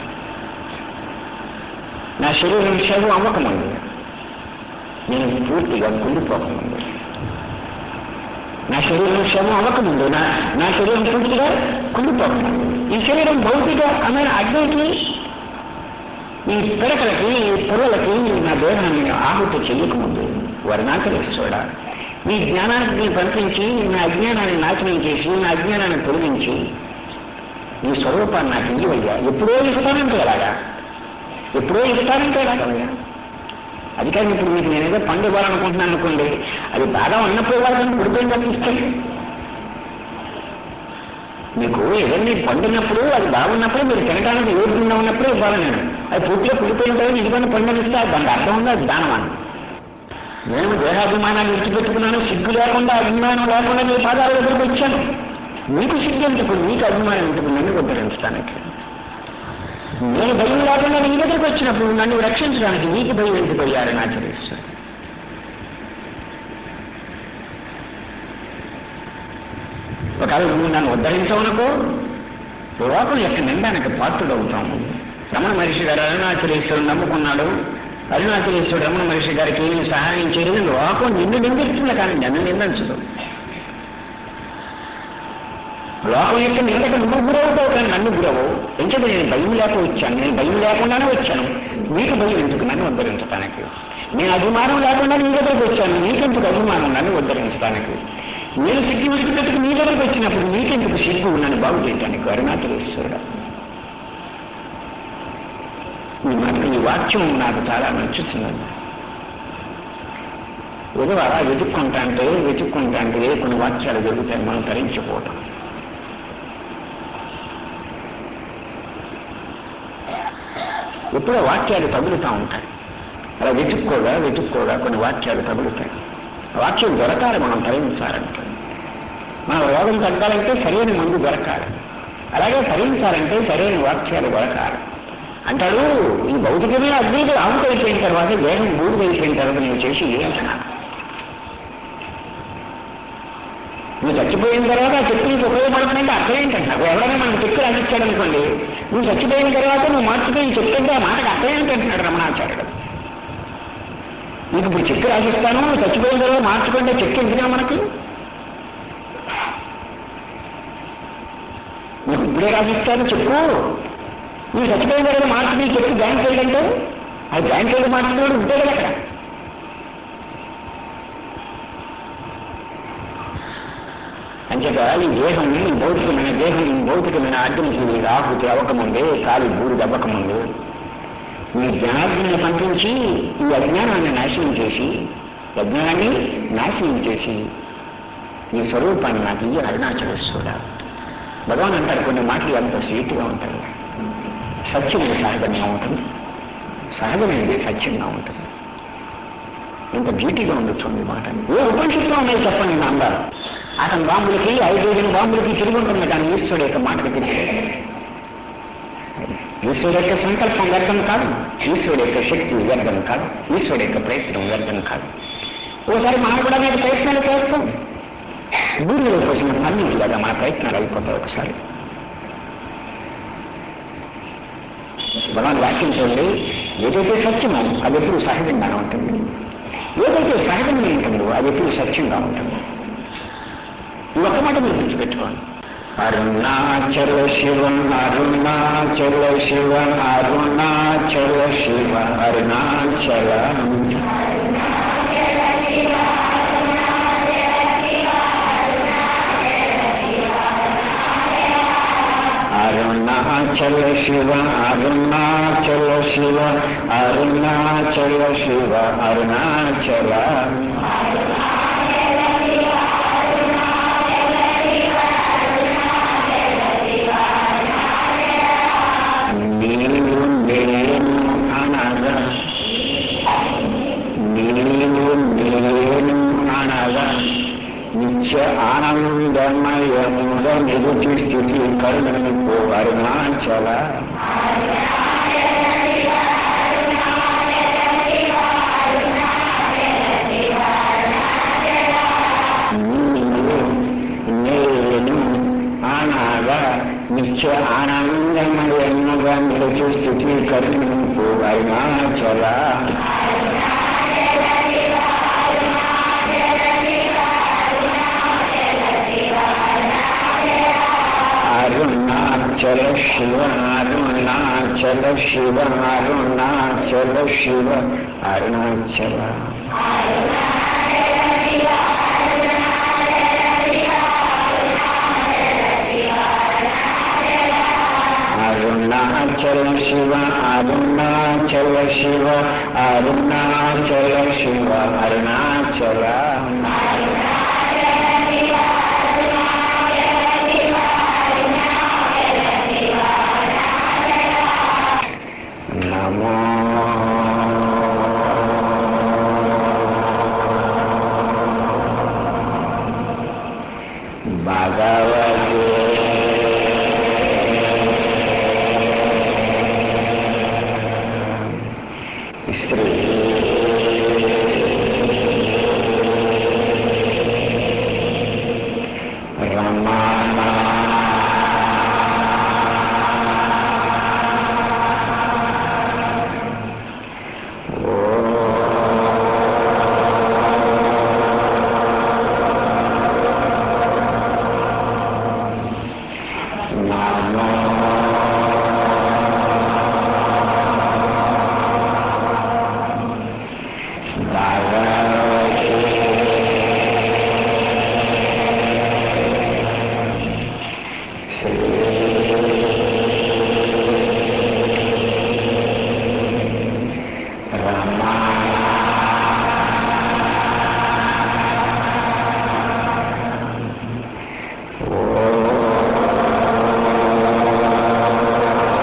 నా శరీరం శవం అమ్మకముందు నేను పూర్తిగా కుళ్ళిపోకముందు నా శరీరం శవం అవ్వకముందు నా నా శరీరం పూర్తిగా కుళ్ళిపోకముందు ఈ శరీరం భౌతిక అమైన అగ్నికి ఈ పిడకలకి ఈ పొరలకి నా దేహాన్ని ఆహుతి చెయ్యకముందు వర్ణాకరిస్తాడా ఈ జ్ఞానాన్ని పంపించి నా అజ్ఞానాన్ని నాశనం చేసి నా అజ్ఞానాన్ని తొలగించి ఈ స్వరూపాన్ని నాకు ఇయ్యవయ్యా ఎప్పుడో ఇస్తానంటే ఎలాగా ఎప్పుడో ఇస్తానంటే ఎలాగవయ్యా అది కానీ ఇప్పుడు మీకు నేనేదో పండు ఇవ్వాలనుకుంటున్నాను అనుకోండి అది బాగా ఉన్నప్పుడు వాళ్ళని ఉడిపోయిన తప్పిస్తాయి మీకు ఏదన్నీ పండినప్పుడు అది బాగున్నప్పుడు మీరు తినడానికి యోగ్యంగా ఉన్నప్పుడే ఇవ్వాలి నేను అది పూర్తిగా కుడిపోయిన తర్వాత ఇదిగోని పండుగనిస్తే దానికి అర్థం ఉంది అది దానం అని నేను దేహాభిమానాన్ని విడిచిపెట్టుకున్నాను సిగ్గు లేకుండా అభిమానం లేకుండా మీ పాదాల దగ్గరికి వచ్చాను మీకు సిగ్గు ఎందుకు మీకు అభిమానం ఎందుకు నన్ను ఉద్ధరించడానికి నేను భయం లేకుండా నీ దగ్గరికి వచ్చినప్పుడు నన్ను రక్షించడానికి నీకు భయం ఎందుకు అయ్యారని ఆచరిస్తాను ఒకవేళ నువ్వు నన్ను ఉద్ధరించవనుకో లోకం యొక్క నిందానికి పాత్రుడవుతాము రమణ మహర్షి గారు అరుణాచలేశ్వరుడు నమ్ముకున్నాడు అరుణాచలేశ్వరుడు రమణ మహర్షి గారికి ఏమి సహాయం చేయలేదు లోకం నిన్ను నిందిస్తుంది కానీ నన్ను నిందించదు లోకం యొక్క నిందకు నువ్వు గురవుతావు కానీ నన్ను గురవు ఎందుకంటే నేను భయం లేక వచ్చాను నేను భయం లేకుండానే వచ్చాను నీకు భయం ఎందుకు నన్ను ఉద్ధరించడానికి నేను అభిమానం లేకుండా నీ దగ్గరికి వచ్చాను నీకెందుకు అభిమానం నన్ను ఉద్ధరించడానికి నేను సిగ్గు విడిచిపెట్టుకు నీ దగ్గరికి వచ్చినప్పుడు నీకెందుకు సిగ్గు నన్ను బాగు చేయటానికి అరుణాచలేశ్వరుడు ఈ మాట ఈ వాక్యం నాకు చాలా నచ్చుతున్నది ఏదో అలా వెతుక్కుంటా అంటే వెతుక్కుంటా అంటే కొన్ని వాక్యాలు జరుగుతాయి మనం తరించిపోతాం ఎప్పుడో వాక్యాలు తగులుతూ ఉంటాయి అలా వెతుక్కోగా వెతుక్కోగా కొన్ని వాక్యాలు తగులుతాయి వాక్యం దొరకాలి మనం తరించాలంటే మన రోగం తగ్గాలంటే సరైన మందు దొరకాలి అలాగే తరించాలంటే సరైన వాక్యాలు దొరకాలి అంటాడు ఈ భౌతికమే అగ్నికి ఆముకైపోయిన తర్వాత దేహం బూడిదైపోయిన తర్వాత నువ్వు చేసి ఏంటన్నా నువ్వు చచ్చిపోయిన తర్వాత ఆ చెట్టు నీకు ఉపయోగపడుతుందంటే అర్థం ఏంటంటే ఎవరైనా మనకు చెట్టు రాసిచ్చాడు అనుకోండి నువ్వు చచ్చిపోయిన తర్వాత నువ్వు మార్చిపోయి ఈ చెట్టు అంటే ఆ మాటకు అర్థం ఏంటంటున్నాడు రమణాచార్యుడు నీకు ఇప్పుడు చెట్టు రాసిస్తాను నువ్వు చచ్చిపోయిన తర్వాత మార్చుకుంటే చెట్టు ఎందుకురా మనకి నీకు ఇప్పుడే రాసిస్తాను చెప్పు నువ్వు చచ్చిపోయిన తర్వాత మార్చుకుని చెట్టు బ్యాంక్ వెళ్ళంటే అది బ్యాంక్ వెళ్ళి మార్చుకున్నాడు ఉంటే కదా అక్కడ అంచేత ఈ దేహం ఈ భౌతికమైన దేహం ఈ భౌతికమైన అగ్నికి ఆహుతి అవ్వకముందే కాలి బూడిద అవ్వకముందు ఈ జ్ఞానాగ్ని పంపించి ఈ అజ్ఞానాన్ని నాశనం చేసి అజ్ఞానాన్ని నాశనం చేసి ఈ స్వరూపాన్ని నాకు ఈ అరుణాచలేశ్వరుడా భగవాన్ అంటారు కొన్ని మాటలు ఎంత స్వీట్గా ఉంటాయి సత్యం సహజంగా ఉంటుంది సహజమైనది సత్యంగా ఉంటుంది ఇంత బ్యూటీగా ఉంది చూడండి మాట ఏ ఉపనిషత్తులో ఉన్నాయి చెప్పండి నా అందాలు అతని బాంబులకి ఐదైదు బాంబులకి తిరిగి ఉంటుంది కానీ ఈశ్వరుడు యొక్క మాటకి తిరిగి ఈశ్వరుడు యొక్క సంకల్పం వ్యర్థం కాదు ఈశ్వరుడు యొక్క శక్తి వ్యర్థం కాదు ఈశ్వరుడు యొక్క ప్రయత్నం వ్యర్థం కాదు ఓసారి మనం కూడా నేటి ప్రయత్నాలు చేస్తాం భూమిలో కోసం అన్నింటి కదా మన ప్రయత్నాలు అయిపోతాయి ఒకసారి భగవాన్ వాక్యం చూడండి ఏదైతే సత్యమో అది ఎప్పుడు సహజంగానే ఉంటుంది ఏదైతే సహజంగా ఉంటుందో అది ఎప్పుడు సత్యంగా ఉంటుంది ఈ ఒక్క మాట మీరు గుర్తుపెట్టుకోండి అరుణాచల శివ అరుణాచల శివ అరుణాచల శివ అరుణాచల అరుణాచల శివ అరుణాచల శివ అరుణాచల శివ అరుణాచల నీవు నేను అనగా నీవు నేను అనగా నిత్య ఆనందమయముగా నిరుతి స్థితి కరుణకు అరుణాచల నీవు నేను అనగా నిత్య ఆనందమయముగా నిరుతి స్థితి కరుణకు అరుణాచల అరుణాచల శివ అరుణాచల శివ అరుణాచల శివ అరుణాచల అరుణాచల శివ అరుణాచల శివ అరుణాచల శివ అరుణాచల నమో భగవతే Shri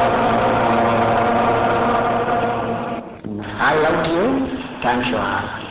I love you. Thank you all.